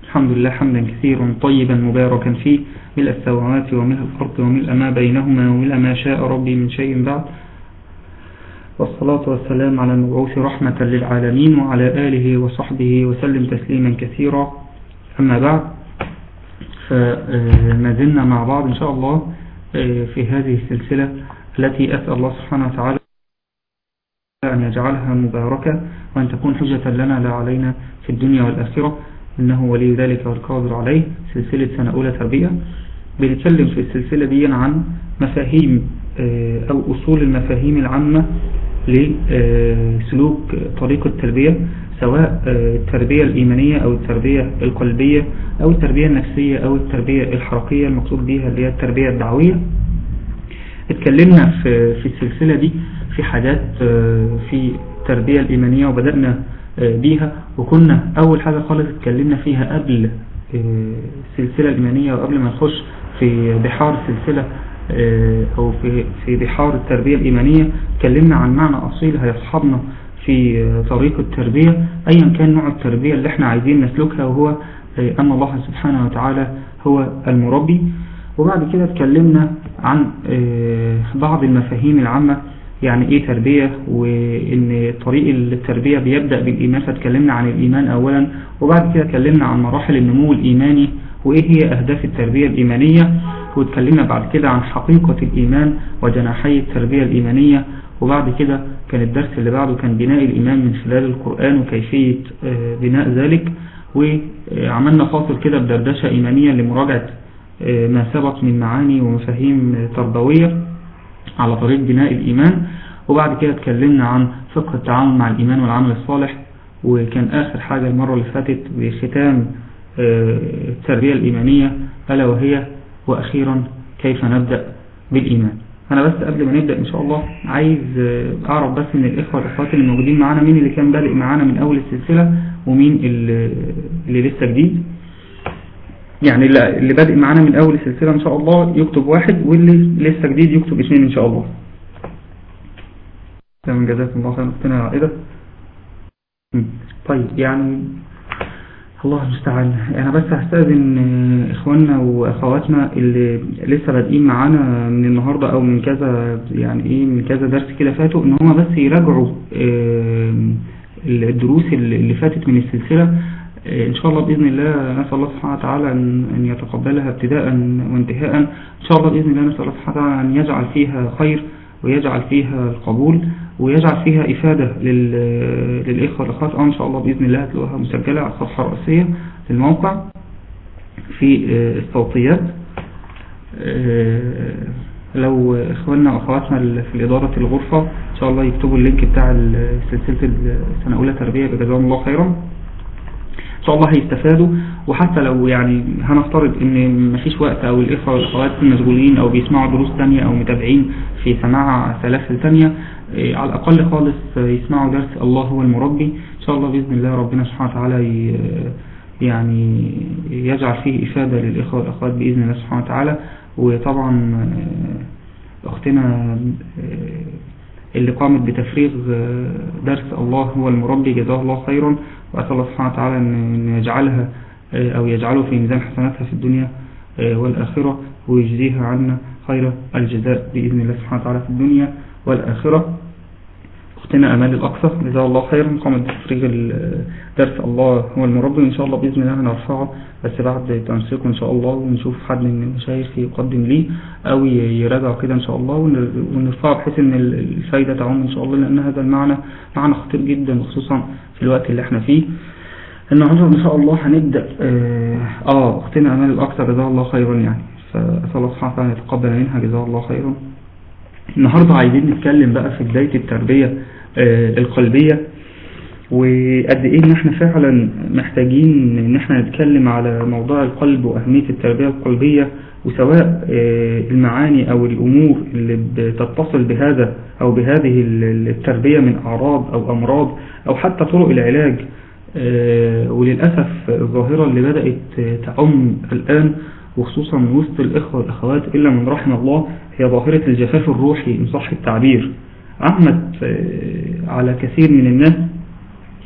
الحمد لله حمدا كثيرا طيبا مباركا فيه ملء السماوات وملء الأرض وملء ما بينهما وملء ما شاء ربي من شيء بعد والصلاة والسلام على المبعوث رحمة للعالمين وعلى آله وصحبه وسلم تسليما كثيرا أما بعد فما زلنا مع بعض إن شاء الله في هذه السلسلة التي أسأل الله سبحانه وتعالى أن يجعلها مباركة وأن تكون حجة لنا لا علينا في الدنيا والآخرة إنه ولي ذلك والقادر عليه سلسلة سنة أولى تربية بنتكلم في السلسلة دي عن مفاهيم أو أصول المفاهيم العامة لسلوك طريق التربية سواء التربية الإيمانية أو التربية القلبية أو التربية النفسية أو التربية الحركية المقصود بها اللي هي التربية الدعوية اتكلمنا في في السلسلة دي في حاجات في التربية الإيمانية وبدأنا بيها وكنا أول حاجة خالص اتكلمنا فيها قبل السلسلة الإيمانية وقبل ما نخش في بحار السلسلة أو في في بحار التربية الإيمانية اتكلمنا عن معنى أصيل هيصحبنا في طريق التربية أيا كان نوع التربية اللي احنا عايزين نسلكها وهو أن الله سبحانه وتعالى هو المربي وبعد كده اتكلمنا عن بعض المفاهيم العامة يعني ايه تربية وان طريق التربية بيبدأ بالإيمان فاتكلمنا عن الإيمان أولا وبعد كده اتكلمنا عن مراحل النمو الإيماني وايه هي أهداف التربية الإيمانية واتكلمنا بعد كده عن حقيقة الإيمان وجناحي التربية الإيمانية وبعد كده كان الدرس اللي بعده كان بناء الإيمان من خلال القرآن وكيفية بناء ذلك وعملنا فاصل كده بدردشة إيمانية لمراجعة ما سبق من معاني ومفاهيم تربوية على طريق بناء الإيمان وبعد كده اتكلمنا عن فقه التعامل مع الإيمان والعمل الصالح وكان آخر حاجة المرة اللي فاتت بختام التربية الإيمانية ألا وهي وأخيرا كيف نبدأ بالإيمان أنا بس قبل ما نبدأ إن شاء الله عايز أعرف بس من الإخوة والأخوات اللي موجودين معانا مين اللي كان بادئ معانا من أول السلسلة ومين اللي, اللي لسه جديد يعني اللي بادئ معانا من أول السلسلة إن شاء الله يكتب واحد واللي لسه جديد يكتب اثنين إن شاء الله تمام جزاكم الله خير اختنا عائدة طيب يعني الله المستعان انا بس هستاذن اخواننا واخواتنا اللي لسه بادئين معانا من النهاردة او من كذا يعني ايه من كذا درس كده فاتوا ان هم بس يراجعوا الدروس اللي فاتت من السلسلة ان شاء الله باذن الله نسال الله سبحانه وتعالى ان يتقبلها ابتداء وانتهاء ان شاء الله باذن الله نسال الله سبحانه وتعالى ان يجعل فيها خير ويجعل فيها القبول ويجعل فيها إفادة للإخوة والأخوات أو إن شاء الله بإذن الله هتلاقوها مسجلة على الصفحة الرئيسية للموقع في الصوتيات لو إخواننا وأخواتنا في الإدارة الغرفة إن شاء الله يكتبوا اللينك بتاع سلسلة السنة أولى تربية بجزاهم الله خيرا إن شاء الله هيستفادوا وحتى لو يعني هنفترض ان مفيش وقت او الاخوة والاخوات مشغولين او بيسمعوا دروس تانية او متابعين في سماع سلاسل تانية على الاقل خالص يسمعوا درس الله هو المربي ان شاء الله باذن الله ربنا سبحانه وتعالى يعني يجعل فيه افادة للاخوة والاخوات باذن الله سبحانه وتعالى وطبعا اختنا اللي قامت بتفريغ درس الله هو المربي جزاه الله خيرا وأسأل الله سبحانه وتعالى أن يجعلها أو يجعله في ميزان حسناتها في الدنيا والآخرة ويجزيها عنا خير الجزاء بإذن الله سبحانه وتعالى في الدنيا والآخرة أختنا أمال الأقصى جزاه الله خيرا قامت بتفريغ درس الله هو المربي وإن شاء الله بإذن الله هنرفعه بس بعد تنسيقه إن شاء الله ونشوف حد من المشايخ يقدم ليه أو يراجع كده إن شاء الله ونرفعه بحيث أن الفايدة تعم إن شاء الله لأن هذا المعنى معنى خطير جدا خصوصا في الوقت اللي احنا فيه النهارده إن شاء الله هنبدأ آه أختنا أمال الأقصى جزاه الله خيرا يعني فأسأل الله سبحانه وتعالى يتقبل منها جزاه الله خيرا النهاردة عايزين نتكلم بقى في بداية التربية القلبية وقد ايه ان احنا فعلا محتاجين ان احنا نتكلم على موضوع القلب واهمية التربية القلبية وسواء المعاني او الامور اللي بتتصل بهذا او بهذه التربية من اعراض او امراض او حتى طرق العلاج وللأسف الظاهرة اللي بدأت تعم الآن وخصوصا من وسط الإخوة والأخوات إلا من رحم الله هي ظاهرة الجفاف الروحي إن صح التعبير عمت على كثير من الناس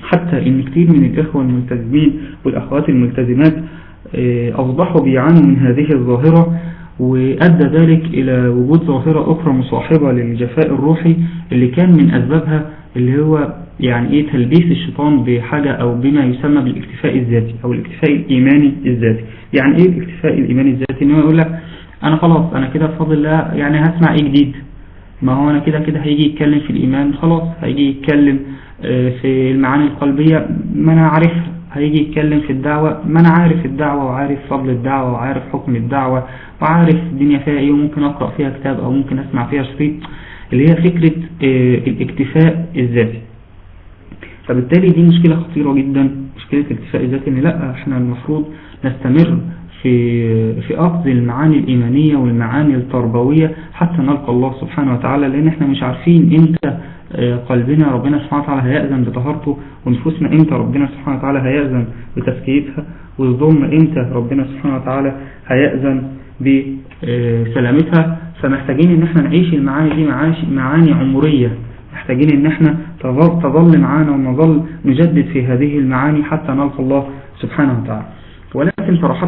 حتى ان كتير من الاخوة الملتزمين والاخوات الملتزمات اصبحوا بيعانوا من هذه الظاهرة وأدى ذلك إلى وجود ظاهرة أخرى مصاحبة للجفاء الروحي اللي كان من أسبابها اللي هو يعني إيه تلبيس الشيطان بحاجة أو بما يسمى بالاكتفاء الذاتي أو الاكتفاء الإيماني الذاتي يعني إيه الاكتفاء الإيماني الذاتي إنه يقول لك أنا خلاص أنا كده بفضل الله يعني هسمع إيه جديد ما هو أنا كده كده هيجي يتكلم في الإيمان خلاص هيجي يتكلم في المعاني القلبية ما أنا عارفها هيجي يتكلم في الدعوة ما أنا عارف الدعوة وعارف فضل الدعوة وعارف حكم الدعوة وعارف الدنيا فيها إيه وممكن أقرأ فيها كتاب أو ممكن أسمع فيها شريط اللي هي فكرة الاكتفاء الذاتي فبالتالي دي مشكلة خطيرة جدا مشكلة الاكتفاء الذاتي إن لا إحنا المفروض نستمر في في أخذ المعاني الإيمانية والمعاني التربوية حتى نلقى الله سبحانه وتعالى لأن إحنا مش عارفين إمتى قلبنا ربنا سبحانه وتعالى هيأذن بطهارته ونفوسنا إمتى ربنا سبحانه وتعالى هيأذن بتزكيتها وظلم إمتى ربنا سبحانه وتعالى هيأذن بسلامتها فمحتاجين إن إحنا نعيش المعاني دي معاني عمرية محتاجين إن إحنا تظل معانا ونظل نجدد في هذه المعاني حتى نلقى الله سبحانه وتعالى ولكن صراحة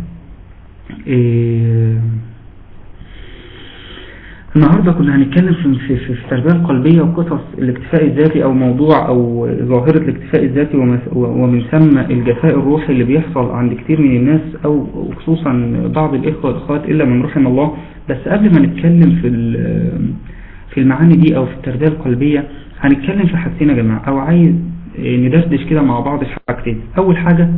إيه النهاردة كنا هنتكلم في في في التربية القلبية وقصص الاكتفاء الذاتي او موضوع او ظاهرة الاكتفاء الذاتي ومن ثم الجفاء الروحي اللي بيحصل عند كتير من الناس او خصوصا بعض الاخوة والاخوات الا من رحم الله بس قبل ما نتكلم في في المعاني دي او في التربية القلبية هنتكلم في حاجتين يا جماعة او عايز ندردش كده مع بعض في حاجتين اول حاجة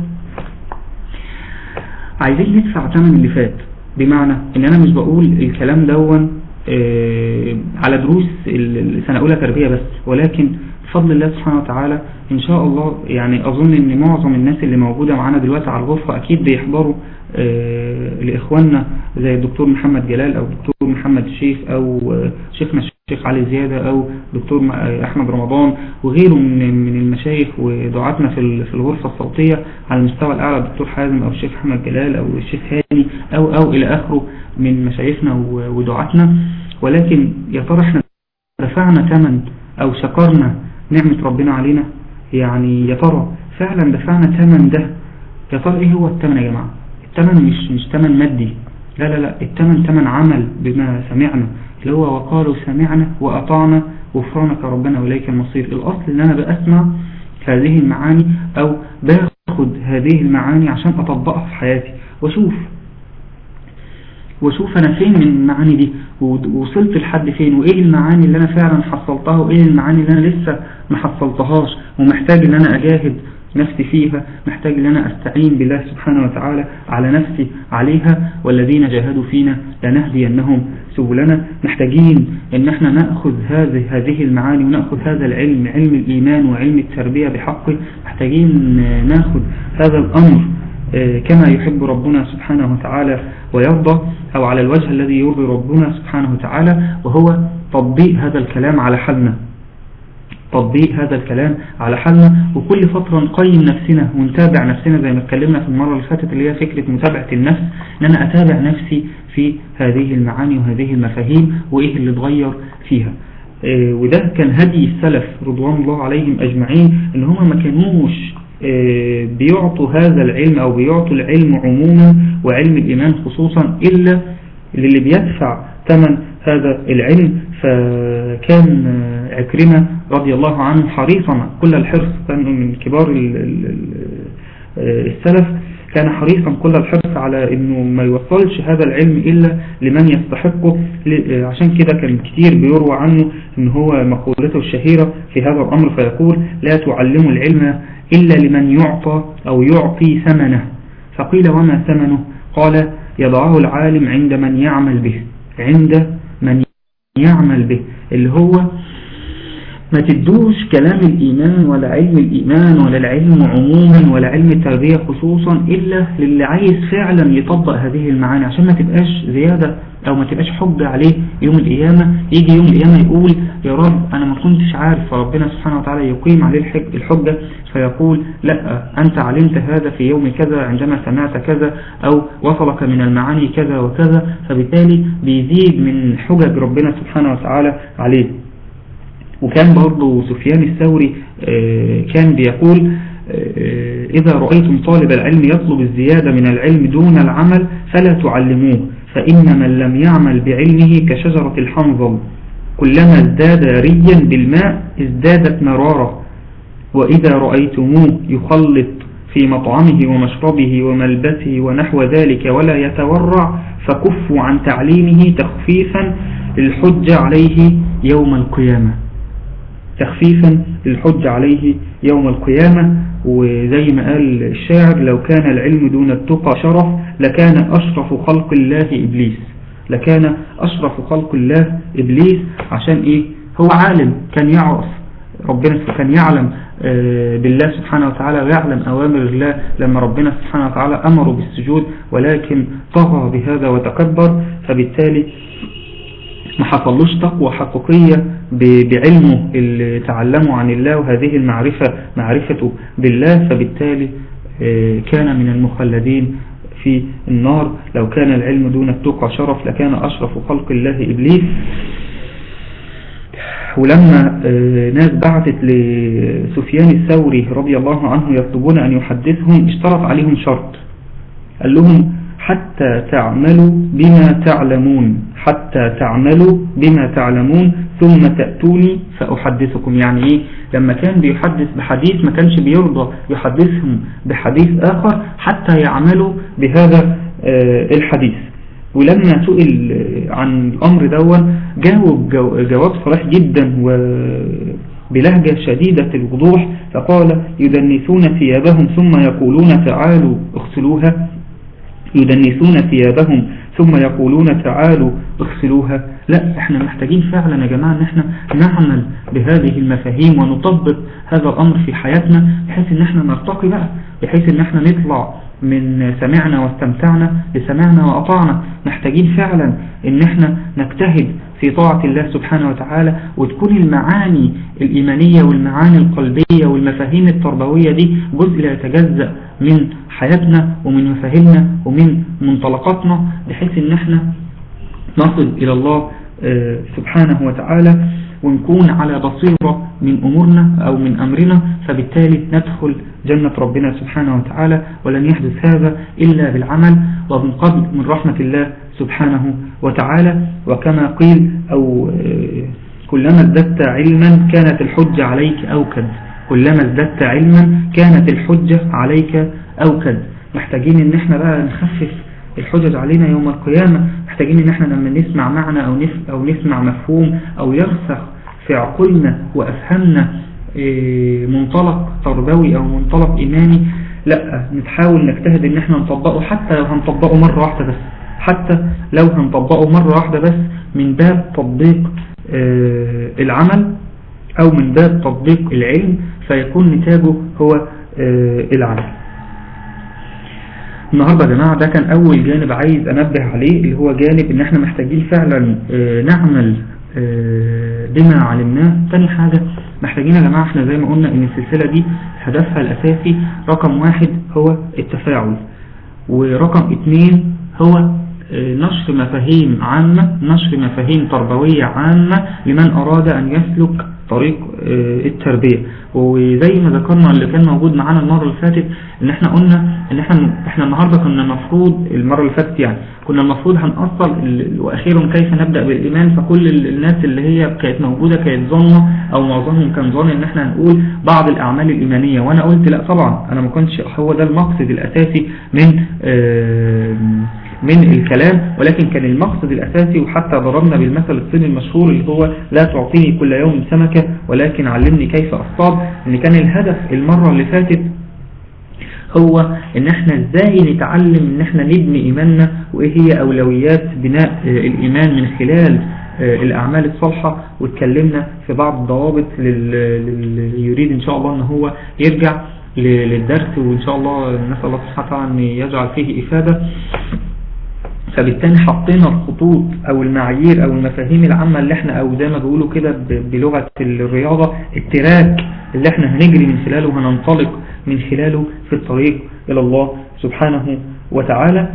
عايزين ندفع ثمن اللي فات بمعنى ان انا مش بقول الكلام دون على دروس السنة أولى تربية بس ولكن بفضل الله سبحانه وتعالى إن شاء الله يعني أظن أن معظم الناس اللي موجودة معانا دلوقتي على الغرفة أكيد بيحضروا لإخواننا زي الدكتور محمد جلال أو الدكتور محمد الشيخ أو شيخنا الشيخ علي زيادة أو دكتور أحمد رمضان وغيره من من المشايخ ودعاتنا في في الغرفة الصوتية على المستوى الأعلى الدكتور حازم أو الشيخ أحمد جلال أو الشيخ هاني أو أو إلى آخره من مشايخنا ودعاتنا ولكن يا ترى احنا دفعنا ثمن أو شكرنا نعمة ربنا علينا يعني يا ترى فعلا دفعنا ثمن ده يا ترى ايه هو الثمن يا جماعة الثمن مش مش ثمن مادي لا لا لا الثمن ثمن عمل بما سمعنا اللي هو وقالوا سمعنا وأطعنا غفرانك ربنا وإليك المصير الأصل ان أنا بأسمع هذه المعاني أو باخد هذه المعاني عشان أطبقها في حياتي وأشوف واشوف انا فين من المعاني دي ووصلت لحد فين وايه المعاني اللي انا فعلا حصلتها وايه المعاني اللي انا لسه ما حصلتهاش ومحتاج ان انا اجاهد نفسي فيها محتاج ان انا استعين بالله سبحانه وتعالى على نفسي عليها والذين جاهدوا فينا لنهدينهم سبلنا محتاجين ان احنا نأخذ هذه هذه المعاني ونأخذ هذا العلم علم الايمان وعلم التربية بحقه محتاجين ناخذ هذا الامر كما يحب ربنا سبحانه وتعالى ويرضى أو على الوجه الذي يرضي ربنا سبحانه وتعالى وهو تطبيق هذا الكلام على حالنا تطبيق هذا الكلام على حالنا وكل فترة نقيم نفسنا ونتابع نفسنا زي ما اتكلمنا في المرة اللي فاتت اللي هي فكرة متابعة النفس ان انا اتابع نفسي في هذه المعاني وهذه المفاهيم وايه اللي اتغير فيها وده كان هدي السلف رضوان الله عليهم اجمعين ان هم ما كانوش بيعطوا هذا العلم او بيعطوا العلم عموما وعلم الايمان خصوصا الا للي بيدفع ثمن هذا العلم فكان عكرمة رضي الله عنه حريصا كل الحرص كان من كبار السلف كان حريصا كل الحرص على انه ما يوصلش هذا العلم الا لمن يستحقه عشان كده كان كتير بيروى عنه ان هو مقولته الشهيرة في هذا الامر فيقول لا تعلموا العلم إلا لمن يعطى أو يعطي ثمنه فقيل وما ثمنه قال يضعه العالم عند من يعمل به عند من يعمل به اللي هو ما تدوش كلام الإيمان ولا علم الإيمان ولا العلم عموما ولا علم التربية خصوصا إلا للي عايز فعلا يطبق هذه المعاني عشان ما تبقاش زيادة أو ما تبقاش حب عليه يوم القيامة يجي يوم القيامة يقول يا رب أنا ما كنتش عارف فربنا سبحانه وتعالى يقيم عليه الحجة فيقول لا أنت علمت هذا في يوم كذا عندما سمعت كذا أو وصلك من المعاني كذا وكذا فبالتالي بيزيد من حجج ربنا سبحانه وتعالى عليه وكان برضه سفيان الثوري كان بيقول إذا رأيتم طالب العلم يطلب الزيادة من العلم دون العمل فلا تعلموه فإن من لم يعمل بعلمه كشجرة الحنظل كلما ازداد ريا بالماء ازدادت مرارة وإذا رأيتموه يخلط في مطعمه ومشربه وملبسه ونحو ذلك ولا يتورع فكفوا عن تعليمه تخفيفا للحج عليه يوم القيامة تخفيفا للحج عليه يوم القيامة وزي ما قال الشاعر لو كان العلم دون التقى شرف لكان أشرف خلق الله إبليس لكان أشرف خلق الله إبليس عشان إيه هو عالم كان يعرف ربنا كان يعلم آه، بالله سبحانه وتعالى ويعلم أوامر الله لما ربنا سبحانه وتعالى أمره بالسجود ولكن طغى بهذا وتكبر فبالتالي ما حصلوش تقوى حقيقية بعلمه اللي تعلمه عن الله وهذه المعرفة معرفته بالله فبالتالي آه، كان من المخلدين في النار لو كان العلم دون التقى شرف لكان أشرف خلق الله إبليس ولما آه، ناس بعثت لسفيان الثوري رضي الله عنه يطلبون أن يحدثهم اشترط عليهم شرط قال لهم حتى تعملوا بما تعلمون حتى تعملوا بما تعلمون ثم تأتوني فأحدثكم يعني إيه لما كان بيحدث بحديث ما كانش بيرضى يحدثهم بحديث آخر حتى يعملوا بهذا آه، الحديث ولما سئل عن الأمر دون جاوب جواب صريح جدا وبلهجة شديدة الوضوح فقال يدنسون ثيابهم ثم يقولون تعالوا اغسلوها يدنسون ثيابهم ثم يقولون تعالوا اغسلوها لا احنا محتاجين فعلا يا جماعة ان احنا نعمل بهذه المفاهيم ونطبق هذا الامر في حياتنا بحيث ان احنا نرتقي بقى بحيث ان احنا نطلع من سمعنا واستمتعنا لسمعنا وأطعنا محتاجين فعلا ان احنا نجتهد في طاعة الله سبحانه وتعالى وتكون المعاني الإيمانية والمعاني القلبية والمفاهيم التربوية دي جزء لا يتجزأ من حياتنا ومن مفاهيمنا ومن منطلقاتنا بحيث ان احنا نصل إلى الله آه، سبحانه وتعالى ونكون على بصيرة من أمورنا أو من أمرنا فبالتالي ندخل جنة ربنا سبحانه وتعالى ولن يحدث هذا إلا بالعمل ومن قبل من رحمة الله سبحانه وتعالى وكما قيل أو آه، كلما ازددت علما كانت الحجة عليك أوكد كلما ازددت علما كانت الحجة عليك أوكد محتاجين ان احنا بقى نخفف الحجج علينا يوم القيامة محتاجين ان احنا لما نسمع معنى او, أو نسمع مفهوم او يرسخ في عقولنا وافهمنا إيه، منطلق تربوي او منطلق ايماني لا نتحاول نجتهد ان احنا نطبقه حتى لو هنطبقه مرة واحدة بس حتى لو هنطبقه مرة واحدة بس من باب تطبيق إيه، العمل او من باب تطبيق العلم فيكون نتاجه هو إيه، العمل النهاردة يا جماعة ده كان أول جانب عايز أنبه عليه اللي هو جانب إن احنا محتاجين فعلا آه، نعمل آه، بما علمناه تاني حاجة محتاجين يا جماعة احنا زي ما قلنا ان السلسلة دي هدفها الأساسي رقم واحد هو التفاعل ورقم اتنين هو آه، نشر مفاهيم عامة نشر مفاهيم تربوية عامة لمن أراد أن يسلك طريق آه، التربية وزي ما ذكرنا اللي كان موجود معانا المرة اللي فاتت ان احنا قلنا ان احنا احنا النهاردة كنا المفروض المرة اللي فاتت يعني كنا المفروض هنأصل واخيرا كيف نبدأ بالايمان فكل الناس اللي هي كانت موجودة كانت ظنة او معظمهم كان ظن ان احنا هنقول بعض الاعمال الايمانية وانا قلت لا طبعا انا ما كنتش هو ده المقصد الاساسي من آه من الكلام ولكن كان المقصد الأساسي وحتى ضربنا بالمثل الصيني المشهور اللي هو لا تعطيني كل يوم سمكة ولكن علمني كيف أصطاد ان كان الهدف المرة اللي فاتت هو ان احنا ازاي نتعلم ان احنا نبني ايماننا وايه هي اولويات بناء الايمان من خلال الاعمال الصالحة واتكلمنا في بعض الضوابط اللي يريد ان شاء الله ان هو يرجع للدرس وان شاء الله نسأل الله سبحانه وتعالى ان يجعل فيه افادة فبالتالي حطينا الخطوط او المعايير او المفاهيم العامة اللي احنا او زي ما بيقولوا كده بلغة الرياضة التراك اللي احنا هنجري من خلاله وهننطلق من خلاله في الطريق الى الله سبحانه وتعالى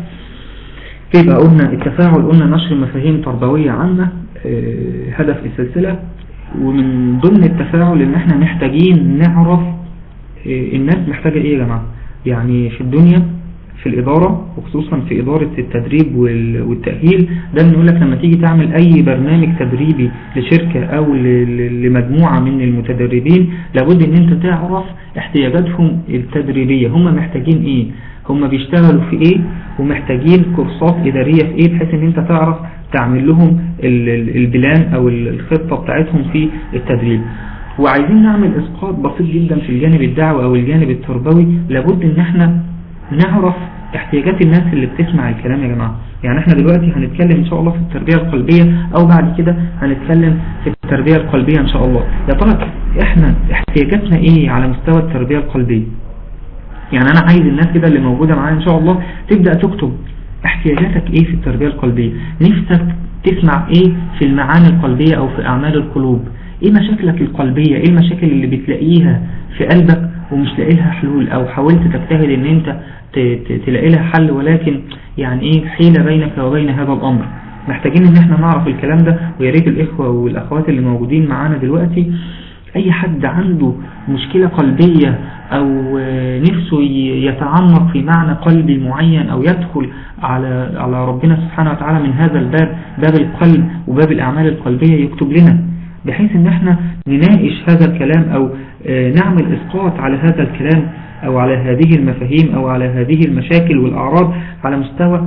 يبقى قلنا التفاعل قلنا نشر مفاهيم تربوية عامة اه، هدف السلسلة ومن ضمن التفاعل ان احنا محتاجين نعرف الناس محتاجة ايه يا جماعة يعني في الدنيا في الإدارة وخصوصا في إدارة التدريب والتأهيل ده بنقول لك لما تيجي تعمل أي برنامج تدريبي لشركة أو لمجموعة من المتدربين لابد ان انت تعرف احتياجاتهم التدريبية هم محتاجين ايه هم بيشتغلوا في ايه ومحتاجين كورسات إدارية في ايه بحيث ان انت تعرف تعمل لهم البلان او الخطة بتاعتهم في التدريب وعايزين نعمل اسقاط بسيط جدا في الجانب الدعوي او الجانب التربوي لابد ان احنا نعرف احتياجات الناس اللي بتسمع الكلام يا جماعة يعني احنا دلوقتي هنتكلم ان شاء الله في التربية القلبية او بعد كده هنتكلم في التربية القلبية ان شاء الله يا ترى احنا احتياجاتنا ايه على مستوى التربية القلبية يعني انا عايز الناس كده اللي موجودة معايا ان شاء الله تبدأ تكتب احتياجاتك ايه في التربية القلبية نفسك تسمع ايه في المعاني القلبية او في اعمال القلوب ايه مشاكلك القلبية ايه المشاكل اللي بتلاقيها في قلبك ومش لاقي لها حلول او حاولت تجتهد ان انت تلاقي لها حل ولكن يعني ايه حيلة بينك وبين هذا الامر محتاجين ان احنا نعرف الكلام ده ويا ريت الاخوة والاخوات اللي موجودين معانا دلوقتي اي حد عنده مشكلة قلبية او نفسه يتعمق في معنى قلبي معين او يدخل على على ربنا سبحانه وتعالى من هذا الباب باب القلب وباب الاعمال القلبية يكتب لنا بحيث ان احنا نناقش هذا الكلام او نعمل اسقاط على هذا الكلام او على هذه المفاهيم او على هذه المشاكل والاعراض على مستوى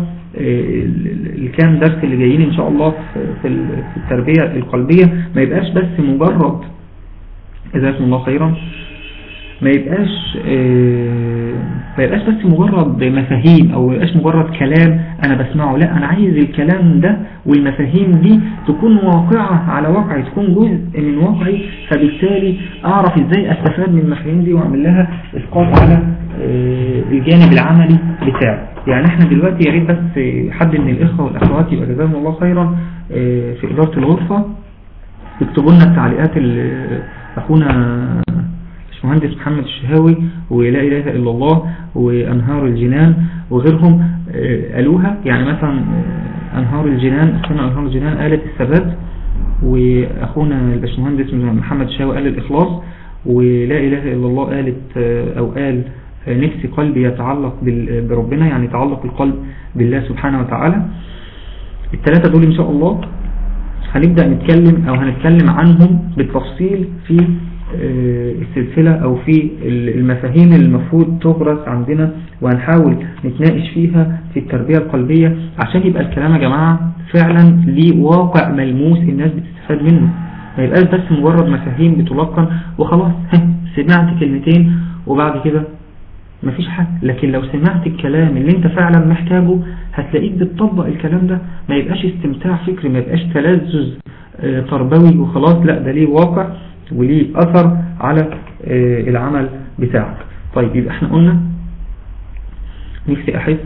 الكام درس اللي جايين ان شاء الله في التربية القلبية ما يبقاش بس مجرد جزاكم الله خيرا ما يبقاش ما يبقاش بس مجرد مفاهيم او ما يبقاش مجرد كلام انا بسمعه لا انا عايز الكلام ده والمفاهيم دي تكون واقعة على واقعي تكون جزء من واقعي فبالتالي اعرف ازاي استفاد من المفاهيم دي واعمل لها اسقاط على الجانب العملي بتاعي يعني احنا دلوقتي يا ريت بس حد من الاخوة والاخوات يبقى جزاهم الله خيرا في ادارة الغرفة يكتبوا لنا التعليقات اخونا مهندس محمد الشهاوي ولا إله إلا الله وأنهار الجنان وغيرهم قالوها يعني مثلا أنهار الجنان أخونا أنهار الجنان قالت الثبات وأخونا الباشمهندس محمد الشهاوي قال الإخلاص ولا إله إلا الله قالت أو قال نفسي قلبي يتعلق بربنا يعني تعلق القلب بالله سبحانه وتعالى الثلاثة دول إن شاء الله هنبدأ نتكلم أو هنتكلم عنهم بالتفصيل في السلسلة او في المفاهيم اللي المفروض تغرس عندنا وهنحاول نتناقش فيها في التربية القلبية عشان يبقى الكلام يا جماعة فعلا ليه واقع ملموس الناس بتستفاد منه ما يبقاش بس مجرد مفاهيم بتلقن وخلاص سمعت كلمتين وبعد كده مفيش حاجة لكن لو سمعت الكلام اللي انت فعلا محتاجه هتلاقيك بتطبق الكلام ده ما يبقاش استمتاع فكري ما يبقاش تلذذ تربوي وخلاص لا ده ليه واقع وليه أثر على العمل بتاعك طيب يبقى احنا قلنا نفسي أحس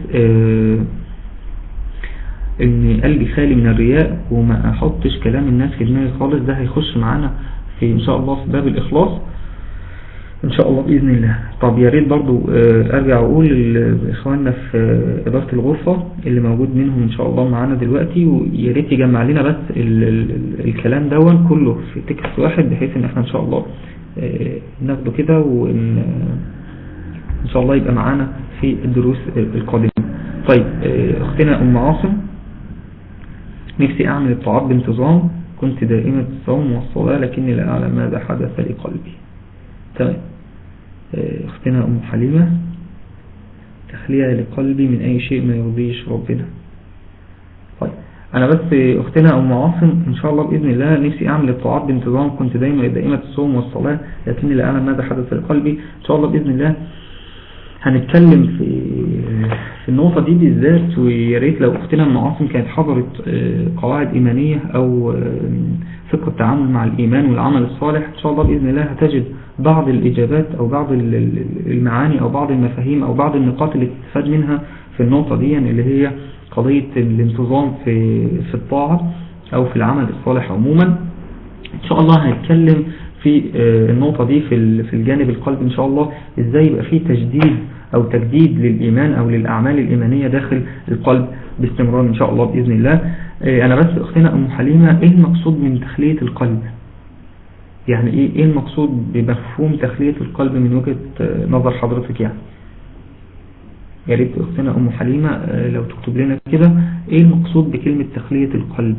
ان قلبي خالي من الرياء وما احطش كلام الناس في دماغي خالص ده هيخش معانا في ان شاء الله في باب الاخلاص ان شاء الله باذن الله طب يا ريت برضو ارجع اقول لاخواننا في اداره الغرفه اللي موجود منهم ان شاء الله معانا دلوقتي ويا ريت يجمع لنا بس ال ال الكلام دون كله في تكست واحد بحيث ان احنا ان شاء الله ناخده كده وان ان شاء الله يبقى معانا في الدروس القادمه طيب اختنا ام عاصم نفسي اعمل الطاعات بانتظام كنت دائمة الصوم والصلاة لكني لا اعلم ماذا حدث لقلبي تمام اختنا ام حليمة تخلية لقلبي من اي شيء ما يرضيش ربنا طيب انا بس اختنا ام عاصم ان شاء الله باذن الله نفسي اعمل الطاعات بانتظام كنت دايما دائمة الصوم والصلاة لكني لا اعلم ماذا حدث لقلبي ان شاء الله باذن الله هنتكلم في في النقطة دي بالذات ويا ريت لو اختنا ام عاصم كانت حضرت قواعد ايمانية او فقه التعامل مع الايمان والعمل الصالح ان شاء الله باذن الله هتجد بعض الاجابات او بعض المعاني او بعض المفاهيم او بعض النقاط اللي تستفاد منها في النقطة دي يعني اللي هي قضية الانتظام في في الطاعة او في العمل الصالح عموما ان شاء الله هنتكلم في النقطة دي في في الجانب القلب ان شاء الله ازاي يبقى في تجديد او تجديد للايمان او للاعمال الايمانية داخل القلب باستمرار ان شاء الله باذن الله انا بس اختنا ام حليمة ايه المقصود من تخلية القلب يعني ايه ايه المقصود بمفهوم تخلية القلب من وجهة نظر حضرتك يعني يا ريت اختنا ام حليمة لو تكتب لنا كده ايه المقصود بكلمة تخلية القلب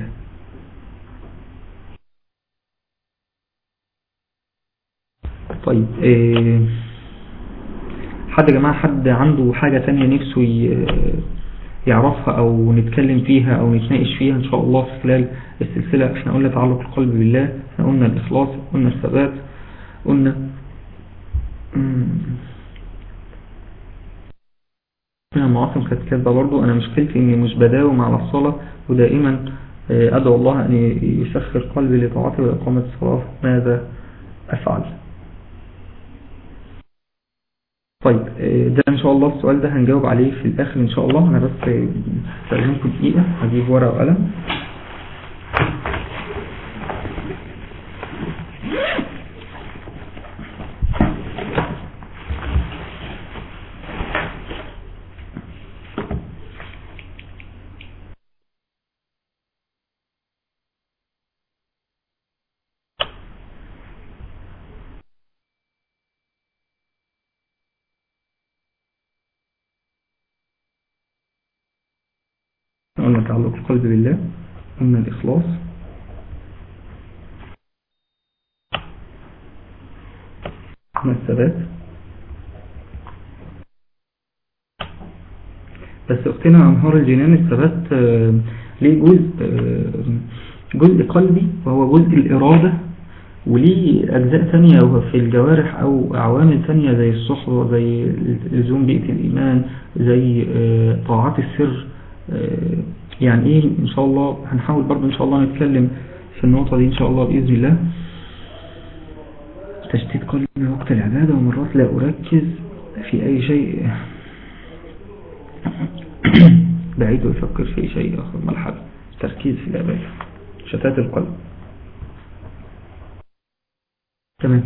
طيب إيه حد يا جماعة حد عنده حاجة تانية نفسه يعرفها او نتكلم فيها او نتناقش فيها ان شاء الله في خلال السلسلة احنا قلنا تعلق القلب بالله احنا قلنا الاخلاص قلنا الثبات قلنا هنا معاصم كانت كاتبه برضو انا مشكلتي اني مش بداوم على الصلاة ودائما ادعو الله ان يسخر قلبي لطاعته واقامة الصلاة ماذا افعل طيب ده ان شاء الله السؤال ده هنجاوب عليه في الاخر ان شاء الله انا بس استاذنكم دقيقة هجيب ورقة وقلم قلنا تعلق القلب بالله قلنا الإخلاص قلنا الثبات بس اختنا أنهار الجنان الثبات ليه جزء جزء قلبي وهو جزء الإرادة وليه أجزاء تانية في الجوارح أو عوامل تانية زي الصحبة زي لزوم بيئة الإيمان زي طاعات السر يعني ايه ان شاء الله هنحاول برضو ان شاء الله نتكلم في النقطة دي ان شاء الله بإذن الله تشتيت قلبي وقت العبادة ومرات لا أركز في أي شيء بعيد ويفكر في شيء آخر ملحظ تركيز في العبادة شتات القلب تمام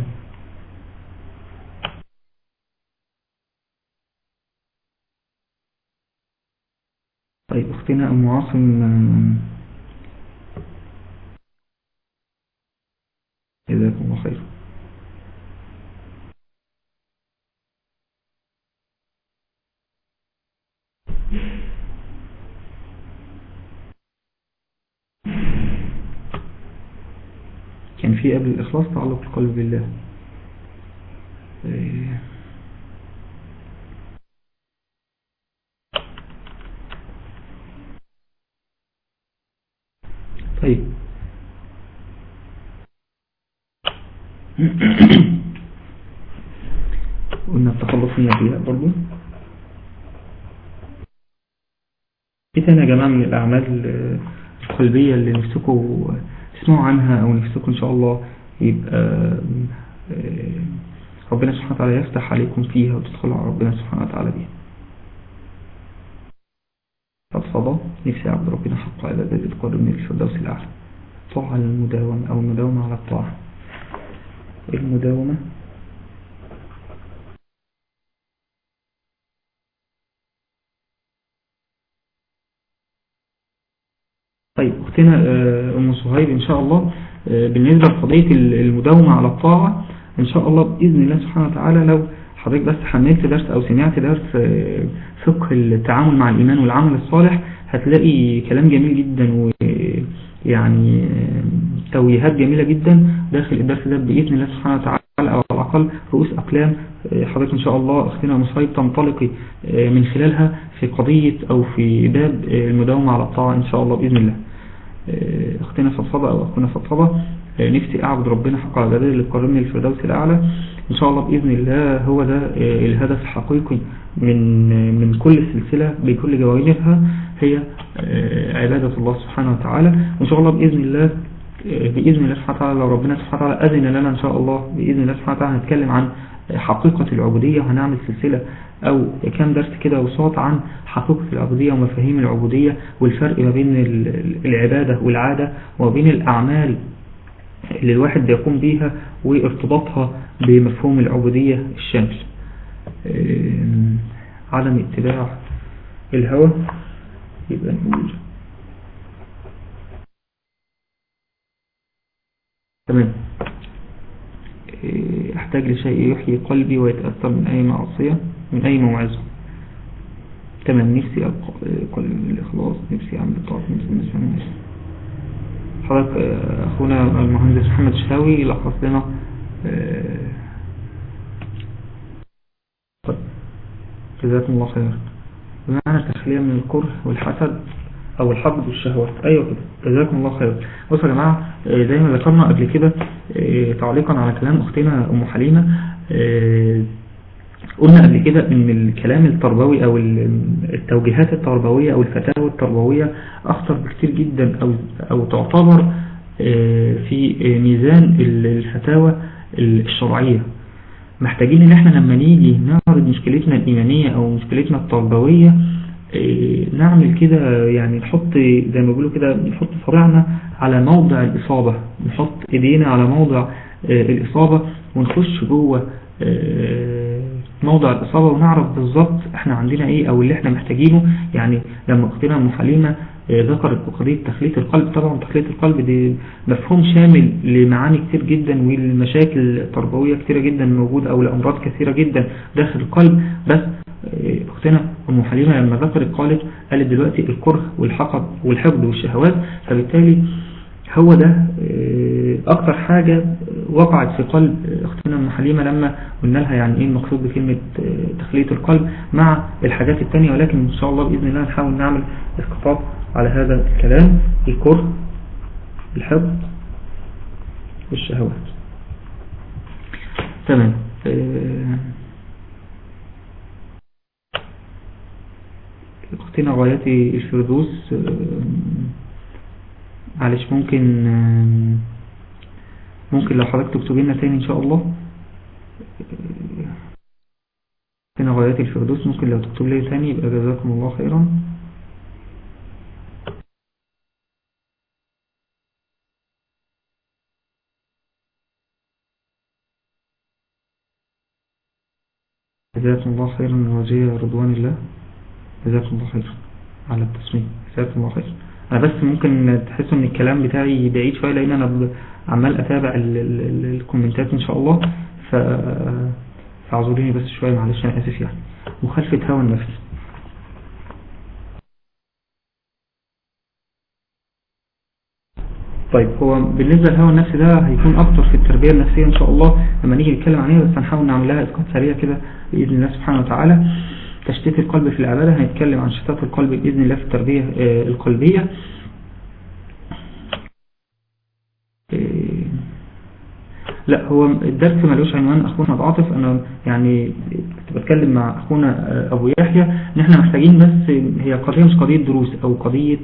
طيب اختنا ام عاصم جزاكم الله خير كان في قبل الإخلاص تعلق القلب بالله طيب قلنا التخلص من الرياء برضو ايه تاني يا جماعة من الأعمال القلبية اللي نفسكم تسمعوا عنها أو نفسكم إن شاء الله يبقى ربنا سبحانه وتعالى يفتح عليكم فيها وتدخلوا على ربنا سبحانه وتعالى بيها فضفضة نفسي عبد ربنا حق عبادة القادم من الفردوس الأعلى طاعة المداومة أو المداومة على الطاعة المداومة طيب أختنا أم صهيب إن شاء الله بالنسبة لقضية المداومة على الطاعة إن شاء الله بإذن الله سبحانه وتعالى لو حضرتك بس حملت درس أو سمعت درس فقه التعامل مع الإيمان والعمل الصالح هتلاقي كلام جميل جدا ويعني توجيهات جميلة جدا داخل الدرس ده بإذن الله سبحانه وتعالى أو على الأقل رؤوس أقلام حضرتك إن شاء الله أختنا مصيب تنطلقي من خلالها في قضية أو في باب المداومة على الطاعة إن شاء الله بإذن الله أختنا فضفضة أو أخونا فضفضة نفسي أعبد ربنا حق عبادة اللي قررني الفردوس الأعلى إن شاء الله بإذن الله هو ده الهدف الحقيقي من من كل السلسلة بكل جوانبها هي عبادة الله سبحانه وتعالى وإن شاء الله بإذن الله بإذن الله سبحانه وتعالى لو ربنا سبحانه وتعالى أذن لنا إن شاء الله بإذن الله سبحانه وتعالى هنتكلم عن حقيقة العبودية وهنعمل سلسلة أو كام درس كده وصوت عن حقيقة العبودية ومفاهيم العبودية والفرق ما بين العبادة والعادة وما بين الأعمال اللي الواحد بيقوم بيها وارتباطها بمفهوم العبودية الشامل عدم اتباع الهوى يبقى نقول تمام أحتاج لشيء يحيي قلبي ويتأثر من أي معصية من أي موعظة تمام نفسي أبقى قلبي الإخلاص نفسي أعمل طاعة نفسي نفسي حضرتك آه، أخونا المهندس محمد شهاوي لخص لنا آه، طيب جزاكم الله خير بمعنى التخلية من الكره والحسد او الحقد والشهوات ايوه كده جزاكم الله خير بصوا يا جماعه آه، زي ما ذكرنا قبل كده آه، تعليقا على كلام اختنا ام حليمه آه، قلنا قبل كده ان الكلام التربوي او التوجيهات التربويه او الفتاوى التربويه اخطر بكتير جدا او او تعتبر في ميزان الفتاوى الشرعيه محتاجين ان احنا لما نيجي نعرض مشكلتنا الايمانيه او مشكلتنا التربويه إيه، نعمل كده يعني نحط زي ما بيقولوا كده نحط صرعنا على موضع الإصابة نحط إيدينا على موضع آه، الإصابة ونخش جوه آه، موضع الإصابة ونعرف بالظبط احنا عندنا ايه او اللي احنا محتاجينه يعني لما اختنا ام حليمة آه، ذكرت قضية تخليط القلب طبعا تخليط القلب دي مفهوم شامل لمعاني كتير جدا والمشاكل التربوية كتيرة جدا موجودة او لأمراض كثيرة جدا داخل القلب بس اختنا ام حليمة لما ذكرت قالت قالت دلوقتي الكره والحقد والحقد والشهوات فبالتالي هو ده آه، اكتر حاجة وقعت في قلب اختنا ام حليمة لما قلنا لها يعني ايه المقصود بكلمة آه، تخلية القلب مع الحاجات التانية ولكن ان شاء الله بإذن الله نحاول نعمل اسقاط على هذا الكلام الكره الحقد والشهوات تمام آه، اختنا غايتي الفردوس معلش ممكن ممكن لو حضرتك تكتبي لنا تاني ان شاء الله اختنا غايتي الفردوس ممكن لو تكتب لي تاني يبقى جزاكم الله خيرا جزاكم الله خيرا وجيه رضوان الله جزاكم الله خير على التسمية جزاكم الله خير أنا بس ممكن تحسوا ان الكلام بتاعي بعيد شوية لان انا عمال اتابع الكومنتات ان شاء الله ف فاعذروني بس شوية معلش انا اسف يعني مخالفة هوى النفس طيب هو بالنسبة للهوى النفسي ده هيكون أكتر في التربية النفسية إن شاء الله لما نيجي نتكلم عنها بس هنحاول نعمل لها إسقاط سريع كده بإذن الله سبحانه وتعالى تشتيت القلب في العبادة هنتكلم عن شتات القلب بإذن الله في التربية آه، القلبية آه، لا هو الدرس ملوش عنوان أخونا عاطف أنا يعني كنت بتكلم مع أخونا آه، أبو يحيى إن إحنا محتاجين بس هي قضية مش قضية دروس أو قضية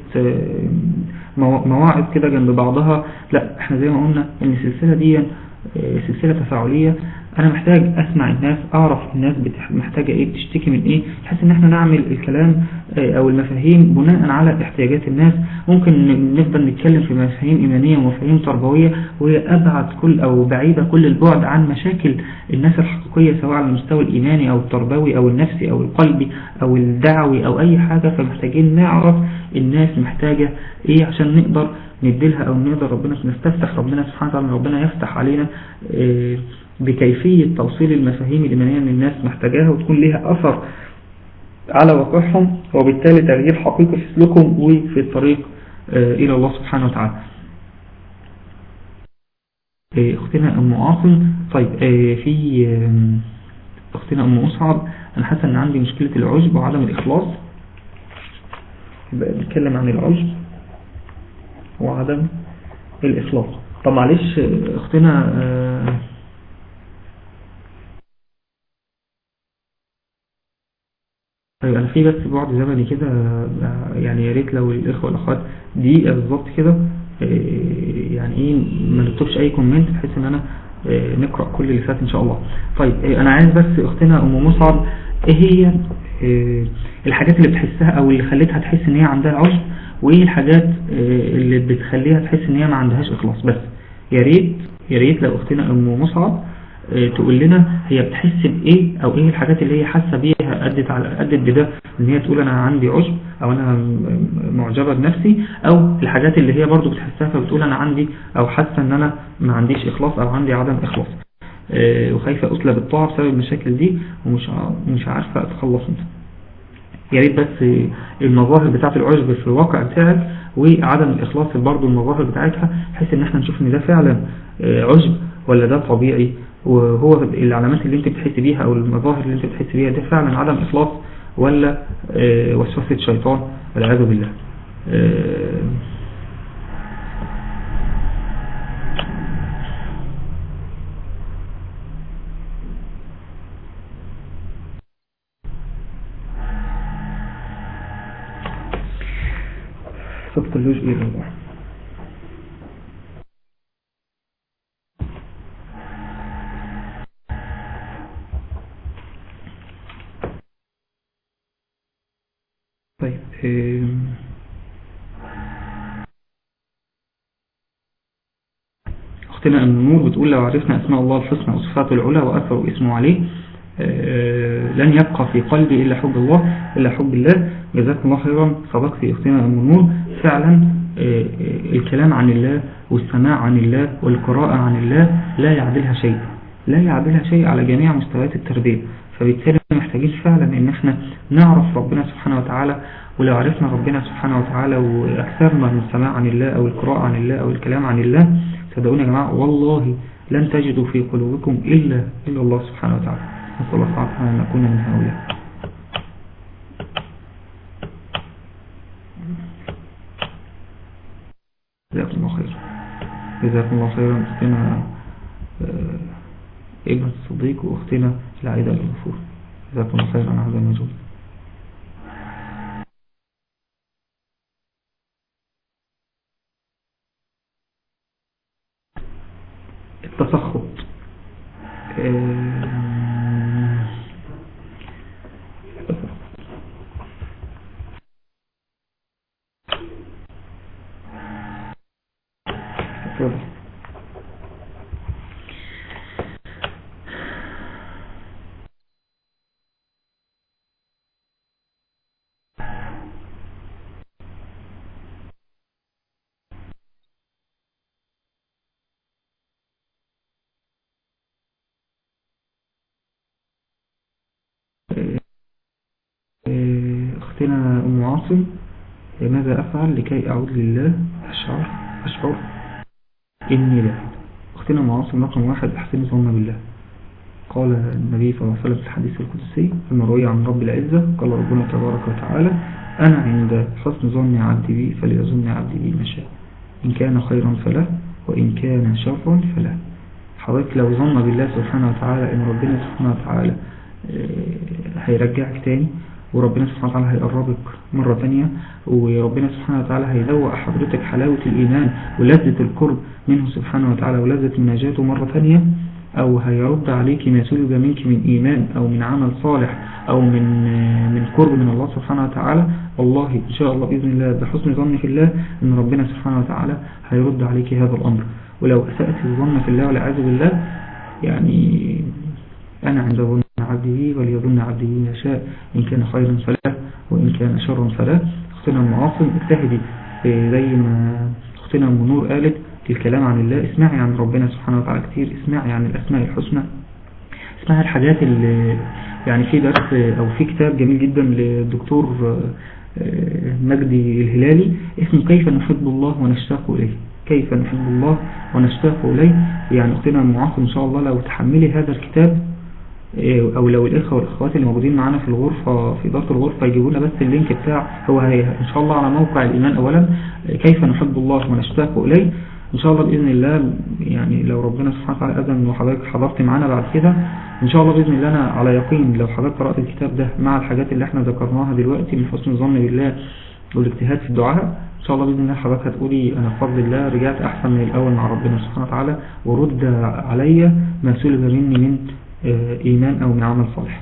مواعظ كده جنب بعضها لا إحنا زي ما قلنا إن السلسلة دي سلسلة تفاعلية انا محتاج اسمع الناس اعرف الناس محتاجة ايه بتشتكي من ايه بحيث ان احنا نعمل الكلام آه، او المفاهيم بناء على احتياجات الناس ممكن نفضل نتكلم في مفاهيم ايمانية ومفاهيم تربوية وهي ابعد كل او بعيدة كل البعد عن مشاكل الناس الحقيقية سواء على المستوى الايماني او التربوي او النفسي او القلبي او الدعوي او اي حاجة فمحتاجين نعرف الناس محتاجة ايه عشان نقدر نديلها او نقدر ربنا نستفتح ربنا سبحانه وتعالى ربنا يفتح علينا آه، بكيفية توصيل المفاهيم الإيمانية اللي الناس محتاجاها وتكون لها أثر على واقعهم وبالتالي تغيير حقيقي في سلوكهم وفي الطريق آه، إلى الله سبحانه وتعالى آه، اختنا أم عاصم طيب في اختنا أم أصعب أنا حاسة أن عندي مشكلة العجب وعدم الإخلاص بنتكلم عن العجب وعدم الإخلاص طب معلش اختنا آه، طيب انا في بس بعد زمني كده آه، يعني يا ريت لو الاخوه والاخوات دقيقه بالظبط كده آه، يعني ايه ما نكتبش اي كومنت بحيث ان انا نقرا كل اللي فات ان شاء الله طيب انا عايز بس اختنا ام مصعب ايه هي الحاجات اللي بتحسها او اللي خلتها تحس ان هي عندها عشب وايه الحاجات آه، اللي بتخليها تحس ان هي ما عندهاش اخلاص بس يا ريت يا ريت لو اختنا ام مصعب آه، تقول لنا هي بتحس بايه او ايه الحاجات اللي هي حاسه بيها ادت على ادت بده ان هي تقول انا عندي عشب او انا معجبه بنفسي او الحاجات اللي هي برضو بتحسها فبتقول انا عندي او حاسه ان انا ما عنديش اخلاص او عندي عدم اخلاص آه، وخايفة أسلب الطاعة بسبب المشاكل دي ومش مش عارفة أتخلص منها يا ريت بس المظاهر بتاعة العجب في الواقع بتاعك وعدم الإخلاص برضه المظاهر بتاعتها بحيث إن احنا نشوف إن ده فعلا آه، عجب ولا ده طبيعي وهو العلامات اللي انت بتحس بيها او المظاهر اللي انت بتحس بيها ده فعلا عدم إخلاص ولا آه، وسوسة شيطان والعياذ بالله صدق اللجء إلى الله طيب أختنا النور بتقول لو عرفنا أسماء الله الحسنى وصفاته العلى وأثروا اسمه عليه آه، لن يبقى في قلبي إلا حب الله إلا حب الله جزاكم الله خيرا صدقتي أختنا النور فعلا آه، آه، الكلام عن الله والسماع عن الله والقراءة عن الله لا يعدلها شيء لا يعدلها شيء على جميع مستويات التربية فبالتالي محتاجين فعلا ان احنا نعرف ربنا سبحانه وتعالى ولو عرفنا ربنا سبحانه وتعالى واكثرنا من السماع عن الله او القراءة عن الله او الكلام عن الله صدقوني يا جماعة والله لن تجدوا في قلوبكم إلا, إلا الله سبحانه وتعالى نسأل الله سبحانه وتعالى أن نكون من هؤلاء جزاكم الله خيرا جزاكم الله خيرا أختنا آه، ابن الصديق وأختنا العائدة للغفور جزاكم الله خيرا على هذا المجهود التسخط آه، أختنا أم عاصم ماذا أفعل لكي أعود لله أشعر أشعر إني لا أختنا أم عاصم رقم واحد أحسن ظن بالله قال النبي صلى الله عليه وسلم في الحديث القدسي المروي عن رب العزة قال ربنا تبارك وتعالى أنا عند حسن ظن عبدي بي فليظن عبدي بي ما شاء إن كان خيرا فله وإن كان شرا فله حضرتك لو ظن بالله سبحانه وتعالى إن ربنا سبحانه وتعالى آه، هيرجعك تاني وربنا سبحانه وتعالى هيقربك مرة تانية وربنا سبحانه وتعالى هيذوق حضرتك حلاوة الإيمان ولذة القرب منه سبحانه وتعالى ولذة مناجاته مرة تانية أو هيرد عليك ما سلب منك من إيمان أو من عمل صالح أو من من قرب من الله سبحانه وتعالى والله إن شاء الله بإذن الله بحسن ظن في الله أن ربنا سبحانه وتعالى هيرد عليك هذا الأمر ولو أسأت الظن في الله والعياذ بالله يعني أنا عند ظن عبده وليظن عبده ما شاء إن كان خيرا فلا وإن كان شرا فلا أختنا المعاصم اجتهدي زي ما أختنا المنور قالت الكلام عن الله اسمعي عن ربنا سبحانه وتعالى كتير اسمعي عن الأسماء الحسنى اسمعي الحاجات اللي يعني في درس أو في كتاب جميل جدا للدكتور آه، مجدي الهلالي اسمه كيف نحب الله ونشتاق إليه كيف نحب الله ونشتاق إليه يعني أختنا المعاصم إن شاء الله لو تحملي هذا الكتاب إيه، او لو الاخوة والاخوات اللي موجودين معانا في الغرفة في ادارة الغرفة يجيبوا لنا بس اللينك بتاع هو هي ان شاء الله على موقع الايمان اولا كيف نحب الله ونشتاق اليه ان شاء الله باذن الله يعني لو ربنا سبحانه وتعالى اذن وحضرتك حضرت معانا بعد كده ان شاء الله باذن الله انا على يقين لو حضرتك قرات الكتاب ده مع الحاجات اللي احنا ذكرناها دلوقتي من حسن الظن بالله والاجتهاد في الدعاء ان شاء الله باذن الله حضرتك هتقولي انا بفضل الله رجعت احسن من الاول مع ربنا سبحانه وتعالى ورد عليا ما سلب مني من آه، إيمان أو من عمل صالح